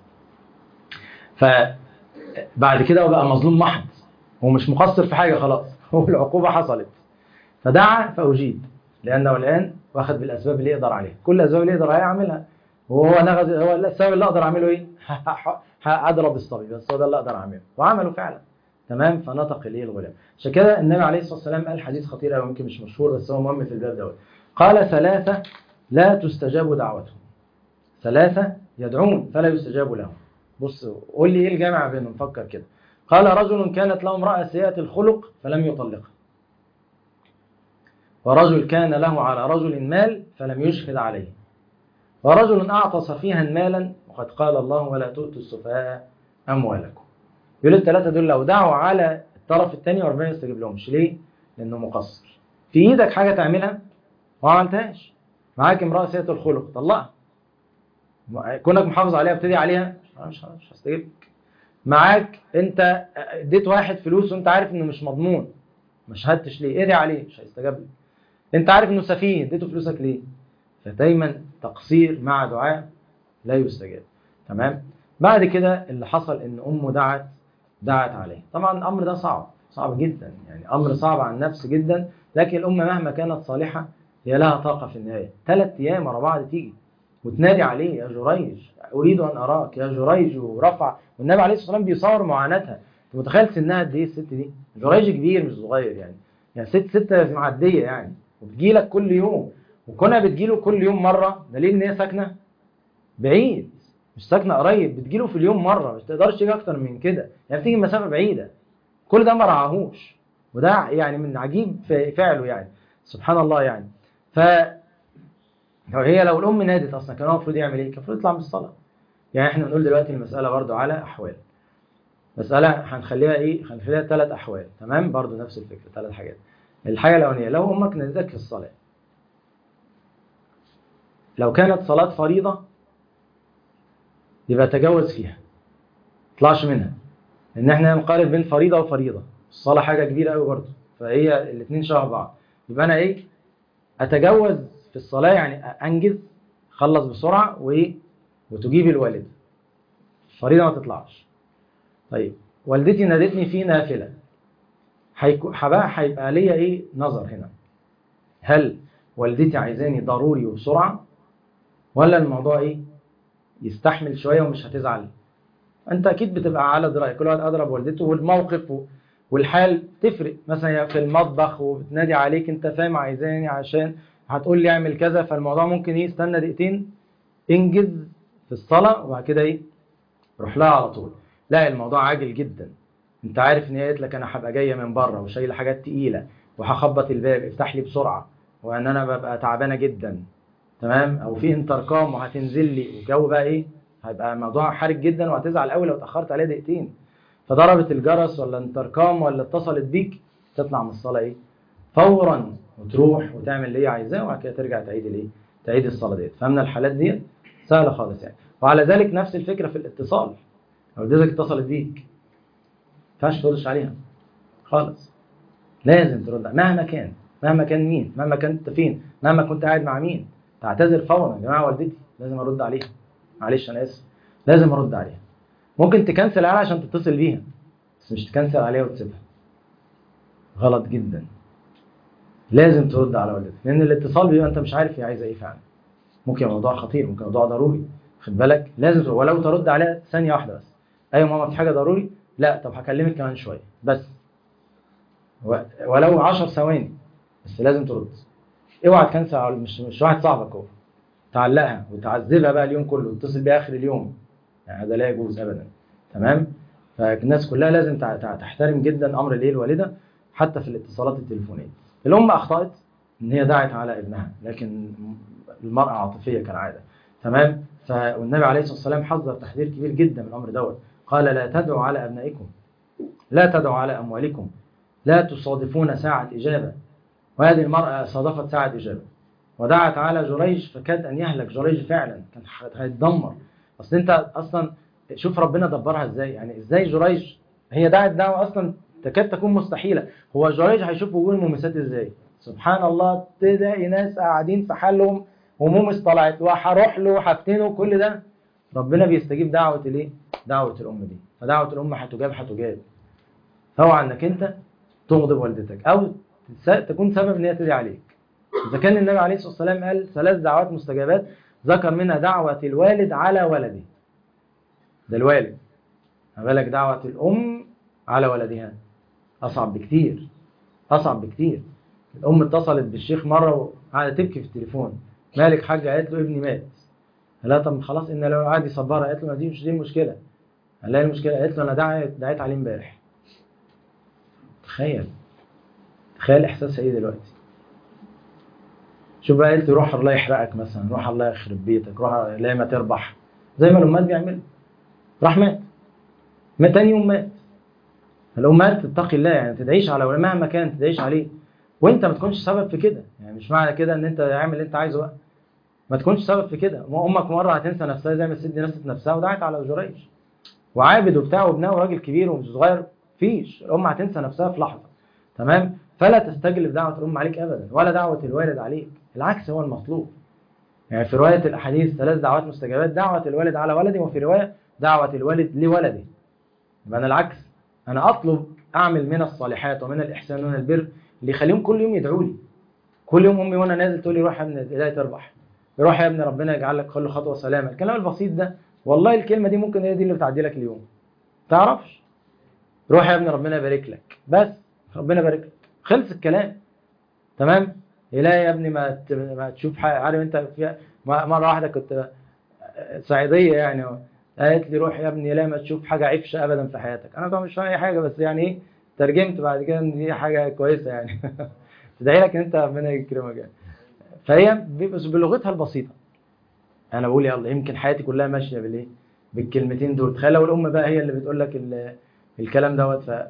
S1: فبعد كده هو بقى مظلوم محض هو مش مقصر في حاجه خلاص هو العقوبه حصلت فدعا فاجيب لانه الان واخد بالاسباب اللي يقدر عليها كل الاسباب اللي يقدر عليها يعملها وهو نغز هو السبب اللي اقدر اعمله ايه اضرب الصبي بس هو ده اللي اقدر اعمله وعمله فعلا تمام فنطق الايه الغلام عشان كده النبي عليه الصلاه والسلام قال حديث خطير قوي يمكن مش مشهور بس هو مهم في الباب دوت قال ثلاثه لا تستجاب دعوتهم ثلاثه يدعون فلا يستجاب لهم بص قول لي ايه الجامع بينهم فكر كده قال رجل كانت له امراه سيئه الخلق فلم يطلقها ورجل كان له على رجل مال فلم يشهد عليه ورجل أعطى سفيها مالا وقد قال الله ولا تؤتوا السفهاء أموالكم يقول الثلاثة دول لو دعوا على الطرف الثاني وربنا يستجيب لهمش ليه؟ لأنه مقصر في إيدك حاجة تعملها وما عملتهاش معاك امرأة سيئة الخلق طلقها كونك محافظ عليها ابتدي عليها مش مش هستجيب لك معاك انت اديت واحد فلوس وانت عارف انه مش مضمون ما شهدتش ليه ادعي عليه مش هيستجاب لك انت عارف انه سفيه اديته فلوسك ليه فدايما تقصير مع دعاء لا يستجاب تمام بعد كده اللي حصل ان امه دعت دعت عليه طبعا الامر ده صعب صعب جدا يعني امر صعب على النفس جدا لكن الامه مهما كانت صالحه هي لها طاقه في النهايه ثلاث ايام ورا بعض تيجي وتنادي عليه يا جريج اريد ان اراك يا جريج ورفع والنبي عليه الصلاه والسلام بيصور معاناتها انت متخيل سنها قد ايه الست دي جريج كبير مش صغير يعني يعني ست ست معديه يعني وبتجيلك كل يوم وكونها بتجيله كل يوم مره دليل ان هي ساكنه بعيد مش ساكنه قريب بتجيله في اليوم مره مش تقدرش تيجي اكتر من كده يعني بتيجي مسافه بعيده كل ده ما رعاهوش وده يعني من عجيب فعله يعني سبحان الله يعني ف هي لو الام نادت اصلا كان هو المفروض يعمل ايه؟ كان المفروض يطلع من الصلاه يعني احنا بنقول دلوقتي المساله برضو على احوال مساله هنخليها ايه؟ هنخليها ثلاث احوال تمام؟ برضو نفس الفكره ثلاث حاجات الحاجه الاولانيه لو امك نادتك في الصلاه لو كانت صلاة فريضة يبقى تجوز فيها طلعش منها ان احنا نقارن بين فريضة وفريضة الصلاة حاجة كبيرة قوي برضه فهي الاثنين شبه بعض يبقى انا ايه اتجوز في الصلاة يعني انجز خلص بسرعة وايه وتجيب الوالد فريضة ما تطلعش طيب والدتي نادتني في نافلة هيبقى هيبقى ليا ايه نظر هنا هل والدتي عايزاني ضروري وبسرعة ولا الموضوع ايه يستحمل شويه ومش هتزعل انت اكيد بتبقى على درايه كل واحد اضرب والدته والموقف والحال تفرق مثلا في المطبخ وبتنادي عليك انت فاهم عايزاني عشان هتقول لي اعمل كذا فالموضوع ممكن ايه استنى دقيقتين انجز في الصلاه وبعد كده ايه روح لها على طول لا الموضوع عاجل جدا انت عارف ان هي قالت لك انا هبقى جايه من بره وشايله حاجات تقيله وهخبط الباب افتح لي بسرعه وان انا ببقى تعبانه جدا تمام او في انتركام وهتنزل لي والجو بقى ايه هيبقى الموضوع حرج جدا وهتزعل قوي لو اتاخرت عليها دقيقتين فضربت الجرس ولا انتركام ولا اتصلت بيك تطلع من الصلاه ايه فورا وتروح وتعمل اللي هي عايزاه وبعد كده ترجع تعيد الايه تعيد الصلاه ديت فهمنا الحالات ديت سهله خالص يعني وعلى ذلك نفس الفكره في الاتصال لو والدتك اتصلت بيك ما ينفعش تردش عليها خالص لازم ترد مهما كان مهما كان مين مهما كنت فين مهما كنت قاعد مع مين تعتذر فورا يا جماعه والدتي لازم ارد عليها معلش انا اسف لازم ارد عليها ممكن تكنسل عليها عشان تتصل بيها بس مش تكنسل عليها وتسيبها غلط جدا لازم ترد على والدتك لان الاتصال بيبقى انت مش عارف هي عايزه ايه فعلا ممكن موضوع خطير ممكن موضوع ضروري خد بالك لازم ترد. ولو ترد عليها ثانيه واحده بس ايوه ماما في حاجه ضروري لا طب هكلمك كمان شويه بس ولو 10 ثواني بس لازم ترد اوعى تكنسل على مش مش واحد صاحبك هو تعلقها وتعذبها بقى اليوم كله وتتصل بيها اخر اليوم يعني هذا لا يجوز ابدا تمام فالناس كلها لازم تحترم جدا امر الايه الوالده حتى في الاتصالات التليفونيه الام اخطات ان هي دعت على ابنها لكن المراه عاطفيه كالعاده تمام فالنبي عليه الصلاه والسلام حذر تحذير كبير جدا من الامر دوت قال لا تدعوا على ابنائكم لا تدعوا على اموالكم لا تصادفون ساعه اجابه وهذه المراه صادفت ساعه اجابه ودعت على جريج فكاد ان يهلك جريج فعلا كان هيتدمر اصل انت اصلا شوف ربنا دبرها ازاي يعني ازاي جريج هي دعت دعوه اصلا تكاد تكون مستحيله هو جريج هيشوف وجوه المومسات ازاي سبحان الله تلاقي ناس قاعدين في حالهم ومومس طلعت وهروح له وهفتنه كل ده ربنا بيستجيب دعوه الايه دعوه الام دي فدعوه الام هتجاب هتجاب فاوعى انك انت تغضب والدتك او تكون سبب ان هي تدعي عليك إذا كان النبي عليه الصلاة والسلام قال ثلاث دعوات مستجابات ذكر منها دعوة الوالد على ولده ده الوالد ما بالك دعوة الأم على ولدها أصعب بكتير أصعب بكتير الأم اتصلت بالشيخ مرة وقاعدة تبكي في التليفون مالك حاجة قالت له ابني مات قال لها طب خلاص إن لو قعد يصبرها قالت له ما دي مش دي المشكلة قال لها المشكلة قالت له أنا دعيت دعيت عليه امبارح تخيل تخيل إحساسها إيه دلوقتي شوف بقى قلت روح الله يحرقك مثلا روح الله يخرب بيتك روح لا ما تربح زي ما الامهات بيعملوا راح مات ما تاني يوم مات الامهات تتقي الله يعني تدعيش على مهما كان تدعيش عليه وانت ما تكونش سبب في كده يعني مش معنى كده ان انت اعمل اللي انت عايزه بقى ما تكونش سبب في كده امك مره هتنسى نفسها زي ما الست دي نست نفسها ودعت على جريج وعابد وبتاع وابنها وراجل كبير ومش صغير فيش الام هتنسى نفسها في لحظه تمام فلا تستجلب دعوه الام عليك ابدا ولا دعوه الوالد عليك العكس هو المطلوب يعني في رواية الأحاديث ثلاث دعوات مستجابات دعوة الوالد على ولده وفي رواية دعوة الوالد لولده يبقى أنا العكس أنا أطلب أعمل من الصالحات ومن الإحسان ومن البر اللي يخليهم كل يوم يدعوا لي كل يوم أمي وأنا نازل تقول لي روح يا ابني الهداية تربح روح يا ابني ربنا يجعل لك كل خطوة سلامة الكلام البسيط ده والله الكلمة دي ممكن هي دي اللي بتعدي لك اليوم تعرفش روح يا ابني ربنا يبارك لك بس ربنا يبارك لك خلص الكلام تمام لا يا ابني ما ما تشوف حاجة عارف انت في مره واحده كنت صعيديه يعني قالت لي روح يا ابني لا ما تشوف حاجه عفشه ابدا في حياتك انا طبعا مش فاهم اي حاجه بس يعني ايه ترجمت بعد كده ان دي حاجه كويسه يعني تدعي لك ان انت ربنا يكرمك يعني فهي بس بلغتها البسيطه انا بقول يلا يمكن حياتي كلها ماشيه بالايه بالكلمتين دول تخيل لو الام بقى هي اللي بتقول لك الكلام دوت ف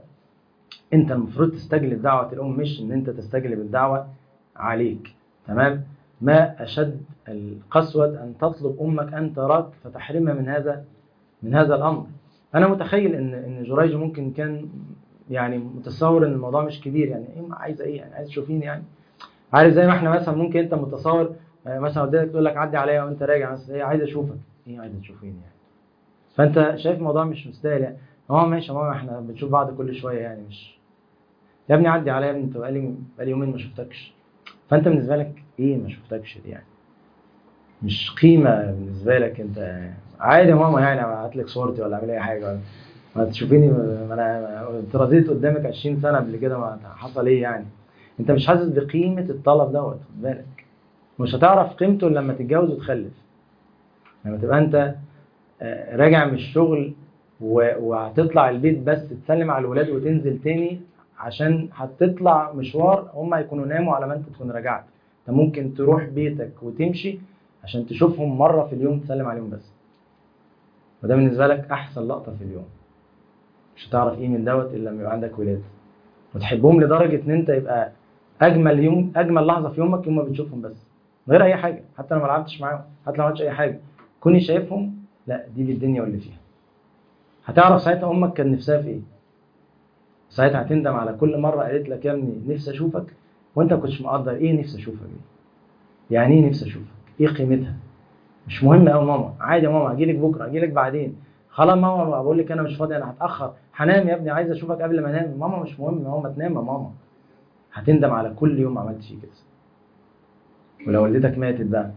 S1: انت المفروض تستجلب دعوه الام مش ان انت تستجلب الدعوه عليك تمام ما أشد القسوة أن تطلب أمك أن تراك فتحرمها من هذا من هذا الأمر أنا متخيل إن إن جريج ممكن كان يعني متصور إن الموضوع مش كبير يعني إيه عايزة إيه يعني عايز تشوفيني يعني عارف زي ما إحنا مثلا ممكن أنت متصور مثلا والدتك تقول لك عدي عليا وأنت راجع مثلا إيه عايزة أشوفك إيه عايزة تشوفيني يعني فأنت شايف الموضوع مش مستاهل يعني هو ماشي يا ماما إحنا بنشوف بعض كل شوية يعني مش يا ابني عدي عليا يا ابني أنت بقالي بقالي يومين ما شفتكش فانت بالنسبه لك ايه ما شفتكش دي يعني مش قيمه بالنسبه لك انت عادي يا ماما يعني ابعت لك صورتي ولا اعمل اي حاجه ولا ما تشوفيني ما انا اترضيت قدامك 20 سنه قبل كده ما حصل ايه يعني انت مش حاسس بقيمه الطلب دوت خد بالك مش هتعرف قيمته الا لما تتجوز وتخلف لما تبقى انت راجع من الشغل وهتطلع البيت بس تسلم على الولاد وتنزل تاني عشان هتطلع مشوار هم هيكونوا ناموا على ما انت تكون رجعت انت ممكن تروح بيتك وتمشي عشان تشوفهم مره في اليوم تسلم عليهم بس وده بالنسبه لك احسن لقطه في اليوم مش هتعرف ايه من دوت الا لما يبقى عندك ولاد وتحبهم لدرجه ان انت يبقى اجمل يوم اجمل لحظه في يومك يوم ما بتشوفهم بس من غير اي حاجه حتى لو ما لعبتش معاهم حتى لو ما عملتش اي حاجه كوني شايفهم لا دي بالدنيا واللي فيها هتعرف ساعتها امك كان نفسها في ايه ساعتها هتندم على كل مره قالت لك يا ابني نفسي اشوفك وانت ما كنتش مقدر ايه نفسي اشوفك دي يعني ايه نفسي اشوفك ايه قيمتها مش مهم قوي ماما عادي يا ماما اجي لك بكره اجي لك بعدين خلاص ماما بقول لك انا مش فاضي انا هتاخر هنام يا ابني عايز اشوفك قبل ما انام ماما مش مهم ماما تنام يا ماما هتندم على كل يوم عملت فيه كده ولو والدتك ماتت بقى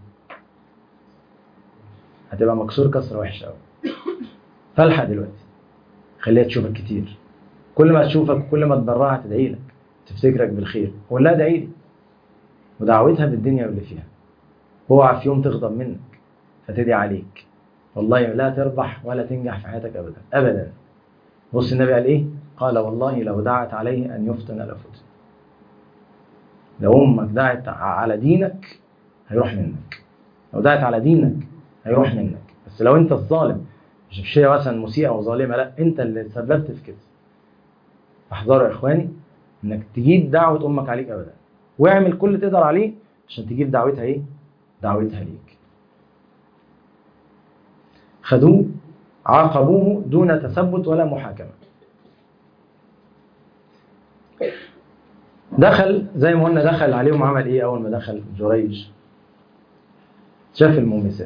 S1: هتبقى مكسور كسره وحشه قوي فالحق دلوقتي خليها تشوفك كتير كل ما تشوفك كل ما تضرها تدعي لك تفتكرك بالخير قول لها ادعي لي ودعوتها بالدنيا واللي فيها اوعى في يوم تغضب منك فتدعي عليك والله لا تربح ولا تنجح في حياتك ابدا ابدا بص النبي قال ايه قال والله لو دعت عليه ان يفتن لفتن لو امك دعت على دينك هيروح منك لو دعت على دينك هيروح منك بس لو انت الظالم مش مش هي مثلا مسيئه وظالمه لا انت اللي سببت في كده احذروا يا اخواني انك تجيب دعوه امك عليك ابدا واعمل كل اللي تقدر عليه عشان تجيب دعوتها ايه دعوتها ليك خدوه عاقبوه دون تثبت ولا محاكمه دخل زي ما قلنا دخل عليهم عمل ايه اول ما دخل جريج شاف المومسات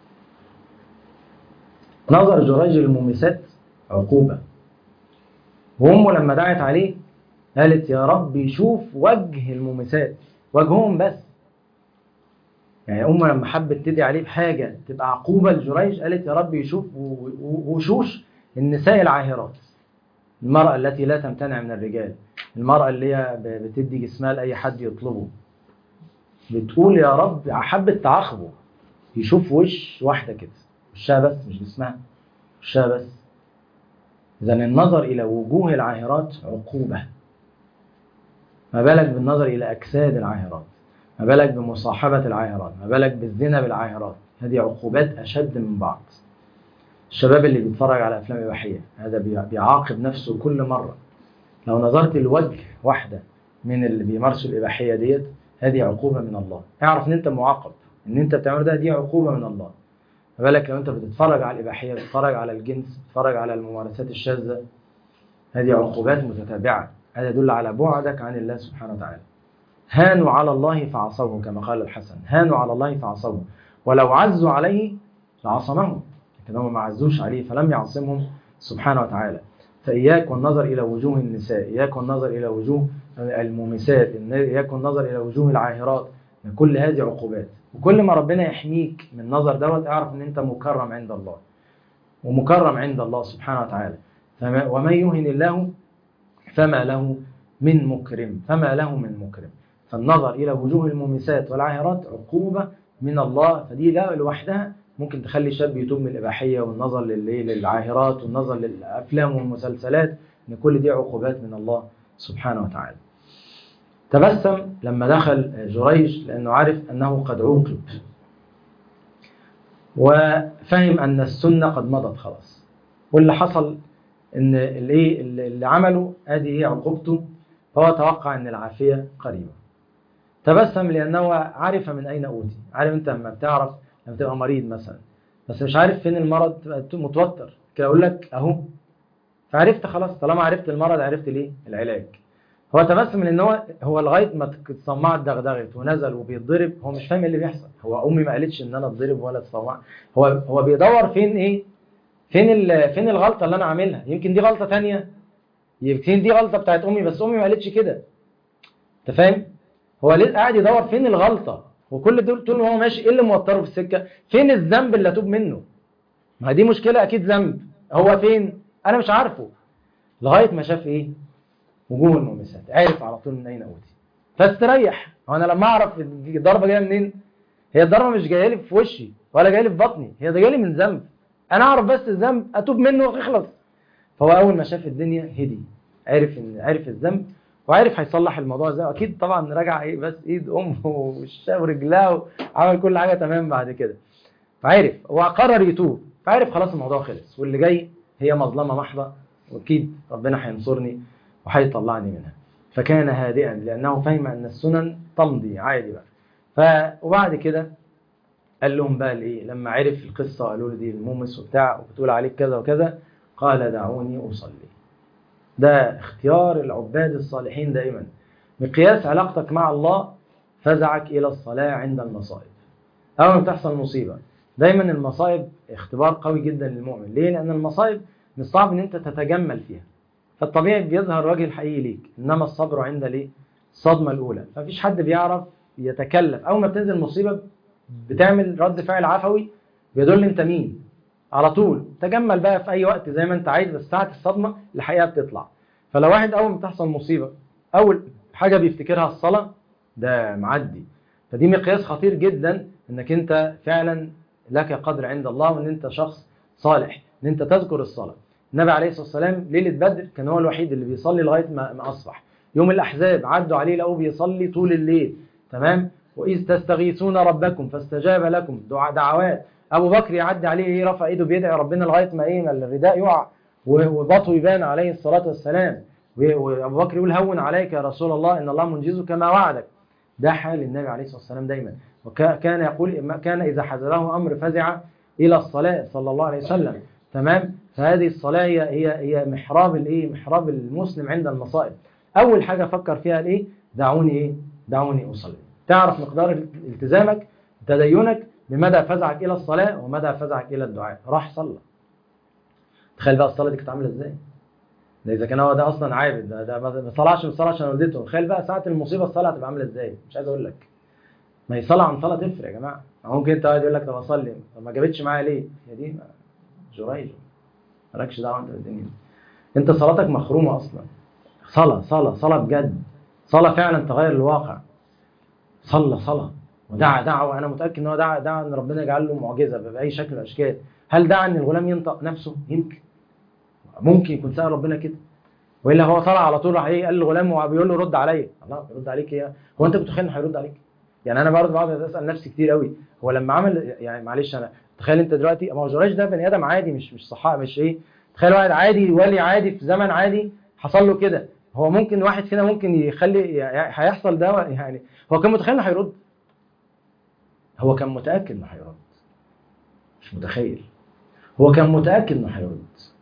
S1: نظر جريج للمومسات عقوبة وأمه لما دعت عليه قالت يا رب يشوف وجه المومسات وجههم بس يعني أمه لما حبت تدعي عليه بحاجة تبقى عقوبة لجريج قالت يا رب يشوف وشوش النساء العاهرات المرأة التي لا تمتنع من الرجال المرأة اللي هي بتدي جسمها لأي حد يطلبه بتقول يا رب حبت تعاقبه يشوف وش واحدة كده وشها بس مش جسمها وشها بس إذا النظر إلى وجوه العاهرات عقوبة ما بالك بالنظر إلى أجساد العاهرات ما بالك بمصاحبة العاهرات ما بالك بالزنا بالعاهرات هذه عقوبات أشد من بعض الشباب اللي بيتفرج على أفلام إباحية هذا بيعاقب نفسه كل مرة لو نظرت الوجه واحدة من اللي بيمارسوا الإباحية ديت هذه عقوبة من الله اعرف إن أنت معاقب إن أنت بتعمل ده دي عقوبة من الله ما بالك لو أنت بتتفرج على الإباحية بتتفرج على الجنس بتتفرج على الممارسات الشاذة هذه عقوبات متتابعة هذا يدل على بعدك عن الله سبحانه وتعالى هانوا على الله فعصوه كما قال الحسن هانوا على الله فعصوه ولو عزوا عليه لعصمهم لكن هم ما عزوش عليه فلم يعصمهم سبحانه وتعالى فإياك والنظر إلى وجوه النساء إياك والنظر إلى وجوه المومسات إياك والنظر إلى وجوه العاهرات كل هذه عقوبات وكل ما ربنا يحميك من النظر دوت اعرف ان انت مكرم عند الله ومكرم عند الله سبحانه وتعالى فما ومن يهن الله فما له من مكرم فما له من مكرم فالنظر إلى وجوه المومسات والعاهرات عقوبة من الله فدي لا لوحدها ممكن تخلي شاب يتوب من الإباحية والنظر للعاهرات والنظر للأفلام والمسلسلات إن كل دي عقوبات من الله سبحانه وتعالى تبسم لما دخل جريج لأنه عارف أنه قد عوقب وفهم أن السنة قد مضت خلاص واللي حصل ان الايه اللي عمله ادي هي عقوبته فهو توقع ان العافيه قريبه تبسم لانه عرف من اين اوتي عارف انت لما بتعرف لما تبقى مريض مثلا بس مش عارف فين المرض تبقى متوتر كده اقول لك اهو فعرفت خلاص طالما عرفت المرض عرفت ليه العلاج هو تبسم لان هو هو لغايه ما اتصمعت دغدغت ونزل وبيتضرب هو مش فاهم ايه اللي بيحصل هو امي ما قالتش ان انا اتضرب ولا اتصمعت هو هو بيدور فين ايه فين فين الغلطه اللي انا عاملها يمكن دي غلطه تانية يمكن دي غلطه بتاعت امي بس امي ما قالتش كده انت فاهم هو ليه قاعد يدور فين الغلطه وكل دول طول ما هو ماشي ايه اللي موتره في السكه فين الذنب اللي اتوب منه ما دي مشكله اكيد ذنب هو فين انا مش عارفه لغايه ما شاف ايه وجوه المومسات عرف على طول من اين اوتي فاستريح هو انا لما اعرف الضربه جايه منين هي الضربه مش جايه لي في وشي ولا جايه لي في بطني هي جايه لي من ذنب انا اعرف بس الذنب اتوب منه ويخلص فهو اول ما شاف الدنيا هدي عرف ان عرف الذنب وعرف هيصلح الموضوع ازاي اكيد طبعا رجع ايه بس ايد امه ووشها ورجلها وعمل كل حاجه تمام بعد كده فعرف هو قرر يتوب فعرف خلاص الموضوع خلص واللي جاي هي مظلمه محضه واكيد ربنا هينصرني وهيطلعني منها فكان هادئا لانه فهم ان السنن تمضي عادي بقى ف وبعد كده قال لهم بقى الايه لما عرف القصه قالوا له دي المومس وبتاع وبتقول عليك كذا وكذا قال دعوني اصلي ده اختيار العباد الصالحين دائما مقياس علاقتك مع الله فزعك الى الصلاه عند المصائب اول ما تحصل مصيبه دايما المصائب اختبار قوي جدا للمؤمن ليه لان المصائب من الصعب ان انت تتجمل فيها فالطبيعي بيظهر وجه الحقيقي ليك انما الصبر عند الايه الصدمه الاولى فمفيش حد بيعرف يتكلف اول ما بتنزل مصيبه بتعمل رد فعل عفوي بيدل انت مين على طول تجمل بقى في اي وقت زي ما انت عايز بس ساعه الصدمه الحقيقه بتطلع فلو واحد اول ما تحصل مصيبه اول حاجه بيفتكرها الصلاه ده معدي فدي مقياس خطير جدا انك انت فعلا لك قدر عند الله وان انت شخص صالح ان انت تذكر الصلاه النبي عليه الصلاه والسلام ليله بدر كان هو الوحيد اللي بيصلي لغايه ما ما اصبح يوم الأحزاب عدوا عليه لقوه بيصلي طول الليل تمام وإذ تستغيثون ربكم فاستجاب لكم دعاء دعوات أبو بكر يعدي عليه إيه رفع إيده بيدعي ربنا لغاية ما إيه ما الرداء يقع وبطه يبان عليه الصلاة والسلام وأبو بكر يقول هون عليك يا رسول الله إن الله منجزك ما وعدك ده حال النبي عليه الصلاة والسلام دايما وكان يقول كان إذا حزله أمر فزع إلى الصلاة صلى الله عليه وسلم تمام فهذه الصلاة هي هي هي محراب الايه محراب المسلم عند المصائب أول حاجة فكر فيها الايه دعوني ايه دعوني أصلي تعرف مقدار التزامك تدينك بمدى فزعك إلى الصلاة ومدى فزعك إلى الدعاء راح صلى تخيل بقى الصلاة دي كانت عاملة ازاي ده إذا كان هو ده أصلا عابد ده, ده ما صلاش من صلاة عشان والدته تخيل بقى ساعة المصيبة الصلاة هتبقى عاملة ازاي مش عايز أقول لك ما هي صلاة عن صلاة تفرق يا جماعة ممكن أنت واحد يقول لك طب أصلي طب ما جابتش معايا ليه؟ هي دي جريج مالكش دعوة أنت بالدنيا أنت صلاتك مخرومة أصلا صلاة صلاة صلاة بجد صلاة فعلا تغير الواقع صلى صلاة ودعا دعوة وأنا متأكد إن هو دعا دعا إن ربنا يجعل له معجزة بأي شكل من الأشكال هل دعا إن الغلام ينطق نفسه؟ يمكن ممكن يكون سأل ربنا كده والا هو طلع على طول راح ايه قال للغلام وبيقول له رد عليا الله يرد عليك ايه هو انت متخيل انه هيرد عليك يعني انا برضه بقعد اسال نفسي كتير قوي هو لما عمل يعني معلش انا تخيل انت دلوقتي ما هو جراج ده بني ادم عادي مش مش صحاء مش ايه تخيل واحد عادي ولي عادي في زمن عادي حصل له كده هو ممكن واحد فينا ممكن يخلي يعني هيحصل ده يعني هو كان متخيل انه هيرد هو كان متاكد انه هيرد مش متخيل هو كان متاكد انه هيرد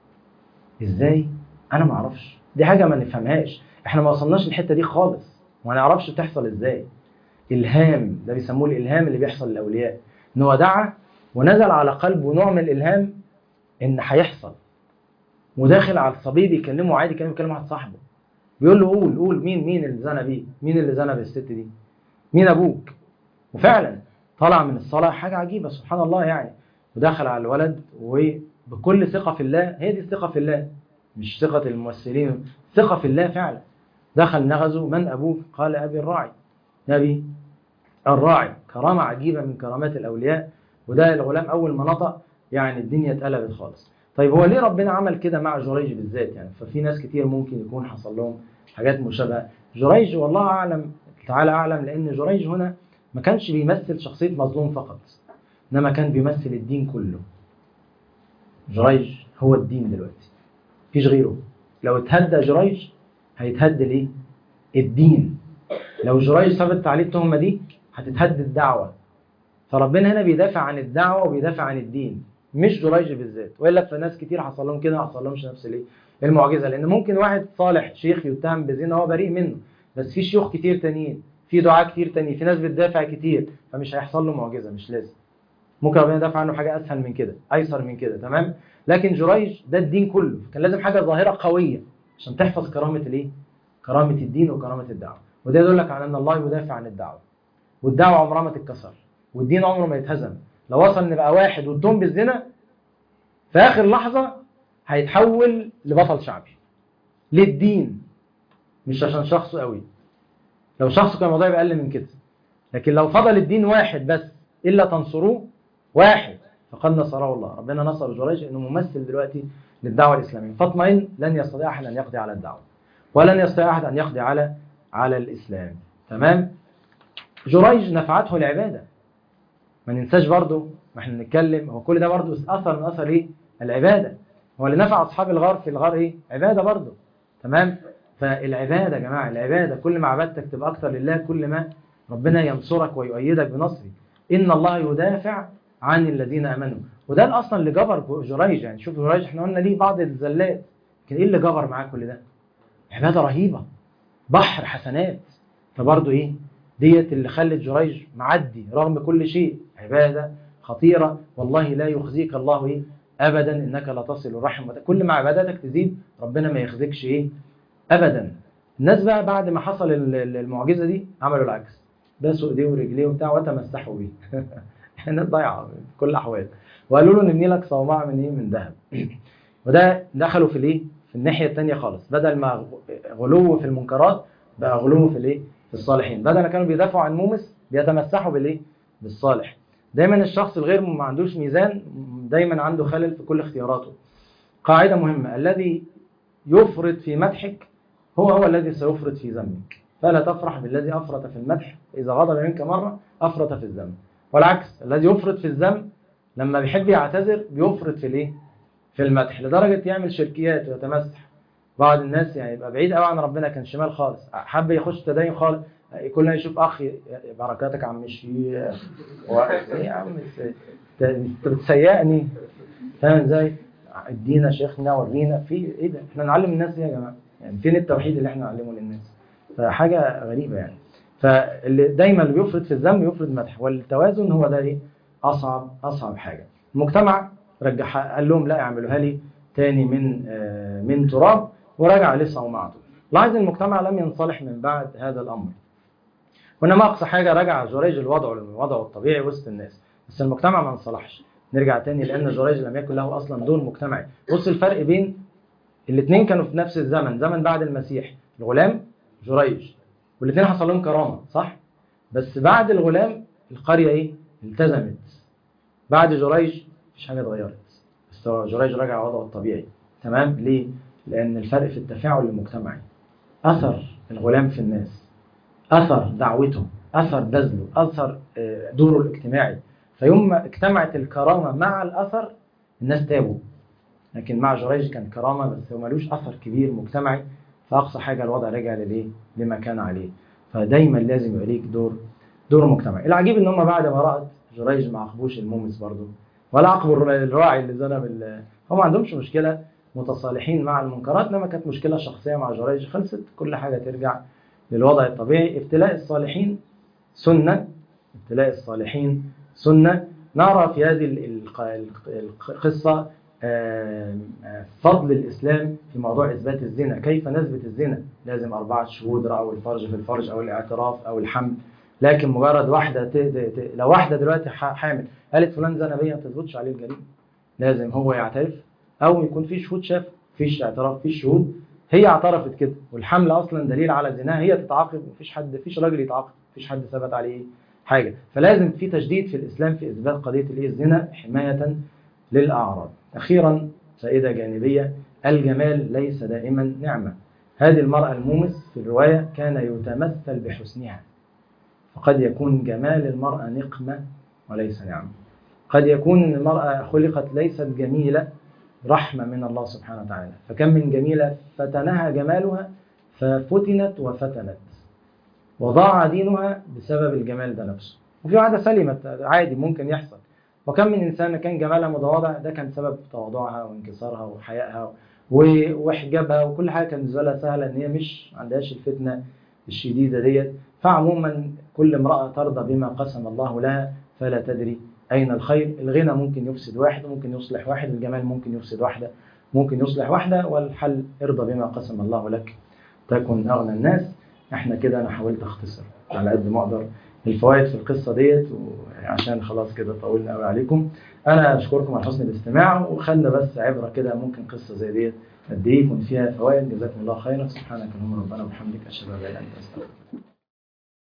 S1: ازاي انا ما اعرفش دي حاجه ما نفهمهاش احنا ما وصلناش للحته دي خالص وما نعرفش بتحصل ازاي الهام ده بيسموه الالهام اللي بيحصل للاولياء ان هو دعا ونزل على قلبه نوع من الالهام ان هيحصل وداخل على الصبي بيكلمه عادي كان بيكلم واحد صاحبه بيقول له قول قول مين مين اللي زنى بيه مين اللي زنى بالست دي مين ابوك وفعلا طلع من الصلاه حاجه عجيبه سبحان الله يعني ودخل على الولد وبكل ثقه في الله هي دي الثقه في الله مش ثقه الممثلين ثقه في الله فعلا دخل نغزه من ابوك قال ابي الراعي نبي الراعي كرامه عجيبه من كرامات الاولياء وده الغلام اول ما نطق يعني الدنيا اتقلبت خالص طيب هو ليه ربنا عمل كده مع جريج بالذات يعني ففي ناس كتير ممكن يكون حصل لهم حاجات مشابهه جريج والله اعلم تعالى اعلم لان جريج هنا ما كانش بيمثل شخصيه مظلوم فقط انما كان بيمثل الدين كله جريج هو الدين دلوقتي مفيش غيره لو اتهدى جريج هيتهدى ليه الدين لو جريج ثبت عليه التهمه دي هتتهد الدعوه فربنا هنا بيدافع عن الدعوه وبيدافع عن الدين مش جريج بالذات والا فناس كتير حصل لهم كده ما حصل لهمش نفس الايه المعجزه لان ممكن واحد صالح شيخ يتهم بزنا هو بريء منه بس في شيوخ كتير تانيين في دعاء كتير تانيين في ناس بتدافع كتير فمش هيحصل له معجزه مش لازم ممكن ربنا يدافع عنه حاجه اسهل من كده ايسر من كده تمام لكن جريج ده الدين كله كان لازم حاجه ظاهره قويه عشان تحفظ كرامه الايه كرامه الدين وكرامه الدعوه وده يدلك على ان الله يدافع عن الدعوه والدعوه عمرها ما تتكسر والدين عمره ما يتهزم لو وصل نبقى واحد واتهم بالزنا في اخر لحظه هيتحول لبطل شعبي للدين مش عشان شخصه قوي لو شخصه كان الموضوع يبقى اقل من كده لكن لو فضل الدين واحد بس الا تنصروه واحد فقد نصره الله ربنا نصر جريج انه ممثل دلوقتي للدعوه الاسلاميه فاطمئن لن يستطيع احد ان يقضي على الدعوه ولن يستطيع احد ان يقضي على على الاسلام تمام جريج نفعته العباده ما ننساش برضو ما احنا بنتكلم هو كل ده برضو اثر من اثر ايه العباده هو اللي نفع اصحاب الغار في الغار ايه عباده برضو تمام فالعباده يا جماعه العباده كل ما عبادتك تبقى اكثر لله كل ما ربنا ينصرك ويؤيدك بنصره ان الله يدافع عن الذين امنوا وده الاصلا اللي جبر جريج يعني شوف جريج احنا قلنا ليه بعض الزلات كان ايه اللي جبر معاه كل ده عباده رهيبه بحر حسنات فبرضه ايه ديت اللي خلت جريج معدي رغم كل شيء عباده خطيره والله لا يخزيك الله ايه ابدا انك لا تصل الرحم كل ما عباداتك تزيد ربنا ما يخزيكش ايه ابدا الناس بقى بعد ما حصل المعجزه دي عملوا العكس داسوا ايديه ورجليه وبتاع وتمسحوا بيه الناس ضايعه في كل الاحوال وقالوا له نبني لك صومعه من ايه من ذهب وده دخلوا في الايه في الناحيه الثانيه خالص بدل ما غلو في المنكرات بقى غلو في الايه في الصالحين بدل ما كانوا بيدافعوا عن مومس بيتمسحوا بالايه بالصالح دايما الشخص الغير ما عندوش ميزان دايما عنده خلل في كل اختياراته قاعده مهمه الذي يفرط في مدحك هو هو الذي سيفرط في ذنبك فلا تفرح بالذي أفرط في المدح إذا غضب منك مرة أفرط في الذنب والعكس الذي يفرط في الذنب لما بيحب يعتذر بيفرط في الايه في المدح لدرجة يعمل شركيات ويتمسح بعض الناس يعني يبقى بعيد قوي عن ربنا كان شمال خالص حب يخش تدين خالص كل ما يشوف اخ بركاتك يا عم الشيخ و... ايه يا عم انت بتسيقني فاهم ازاي؟ ادينا شيخنا ورينا في ايه ده؟ احنا نعلم الناس ايه يا جماعه؟ يعني فين التوحيد اللي احنا نعلمه للناس؟ فحاجه غريبه يعني فاللي دايما اللي بيفرض في الذنب يفرض مدح والتوازن هو ده ايه؟ اصعب اصعب حاجه المجتمع رجح قال لهم لا اعملوها لي تاني من آه من تراب ورجع لصومعته لاحظ المجتمع لم ينصلح من بعد هذا الامر وانما اقصى حاجه رجع جريج لوضعه لوضعه الطبيعي وسط الناس بس المجتمع ما انصلحش نرجع تاني لان جريج لم يكن له اصلا دور مجتمعي بص الفرق بين الاثنين كانوا في نفس الزمن زمن بعد المسيح الغلام جريج والاثنين حصل لهم كرامه صح بس بعد الغلام القريه ايه التزمت بعد جريج مفيش حاجه اتغيرت بس هو جريج رجع وضعه الطبيعي تمام ليه لان الفرق في التفاعل المجتمعي اثر الغلام في الناس اثر دعوته اثر بذله اثر دوره الاجتماعي فيوم ما اجتمعت الكرامه مع الاثر الناس تابوا لكن مع جريج كان كرامه بس هو ملوش اثر كبير مجتمعي فاقصى حاجه الوضع رجع للايه لما كان عليه فدايما لازم يبقى ليك دور دور مجتمعي العجيب ان هم بعد ما رأت جريج ما عاقبوش المومس برضه ولا عاقبوا الراعي اللي زنى بال هم ما عندهمش مشكله متصالحين مع المنكرات انما كانت مشكله شخصيه مع جريج خلصت كل حاجه ترجع للوضع الطبيعي ابتلاء الصالحين سنه ابتلاء الصالحين سنه نرى في هذه القصه فضل الاسلام في موضوع اثبات الزنا كيف نثبت الزنا لازم اربعه شهود راوا الفرج في الفرج او الاعتراف او الحمل لكن مجرد واحده ت... ت... لو واحده دلوقتي حامل قالت فلان زنى بيا ما تثبتش عليه الجريمه لازم هو يعترف او يكون في شهود شاف فيش اعتراف فيش شهود هي اعترفت كده والحمل اصلا دليل على زناها هي تتعاقب مفيش حد مفيش راجل يتعاقب مفيش حد ثبت عليه حاجه فلازم في تشديد في الاسلام في اثبات قضيه الايه الزنا حمايه للاعراض اخيرا فائده جانبيه الجمال ليس دائما نعمه هذه المراه المومس في الروايه كان يتمثل بحسنها فقد يكون جمال المرأة نقمة وليس نعمة قد يكون المرأة خلقت ليست جميلة رحمة من الله سبحانه وتعالى فكم من جميلة فتنها جمالها ففتنت وفتنت وضاع دينها بسبب الجمال ده نفسه وفي واحدة سلمت عادي ممكن يحصل وكم من إنسان كان جمالها متواضع ده كان سبب تواضعها وانكسارها وحيائها وحجابها وكل حاجة كان بالنسبة لها سهلة إن هي مش عندهاش الفتنة الشديدة ديت فعموما كل امرأة ترضى بما قسم الله لها فلا تدري أين الخير الغنى ممكن يفسد واحد وممكن يصلح واحد الجمال ممكن يفسد واحدة ممكن يصلح واحدة والحل ارضى بما قسم الله لك تكن أغنى الناس احنا كده أنا حاولت أختصر على قد ما أقدر الفوائد في القصة ديت عشان خلاص كده طولنا قوي عليكم أنا أشكركم على حسن الاستماع وخلنا بس عبرة كده ممكن قصة زي ديت قد إيه يكون فيها فوائد جزاكم الله خيرا سبحانك اللهم ربنا وبحمدك أشهد أن لا إله إلا أنت أستغفرك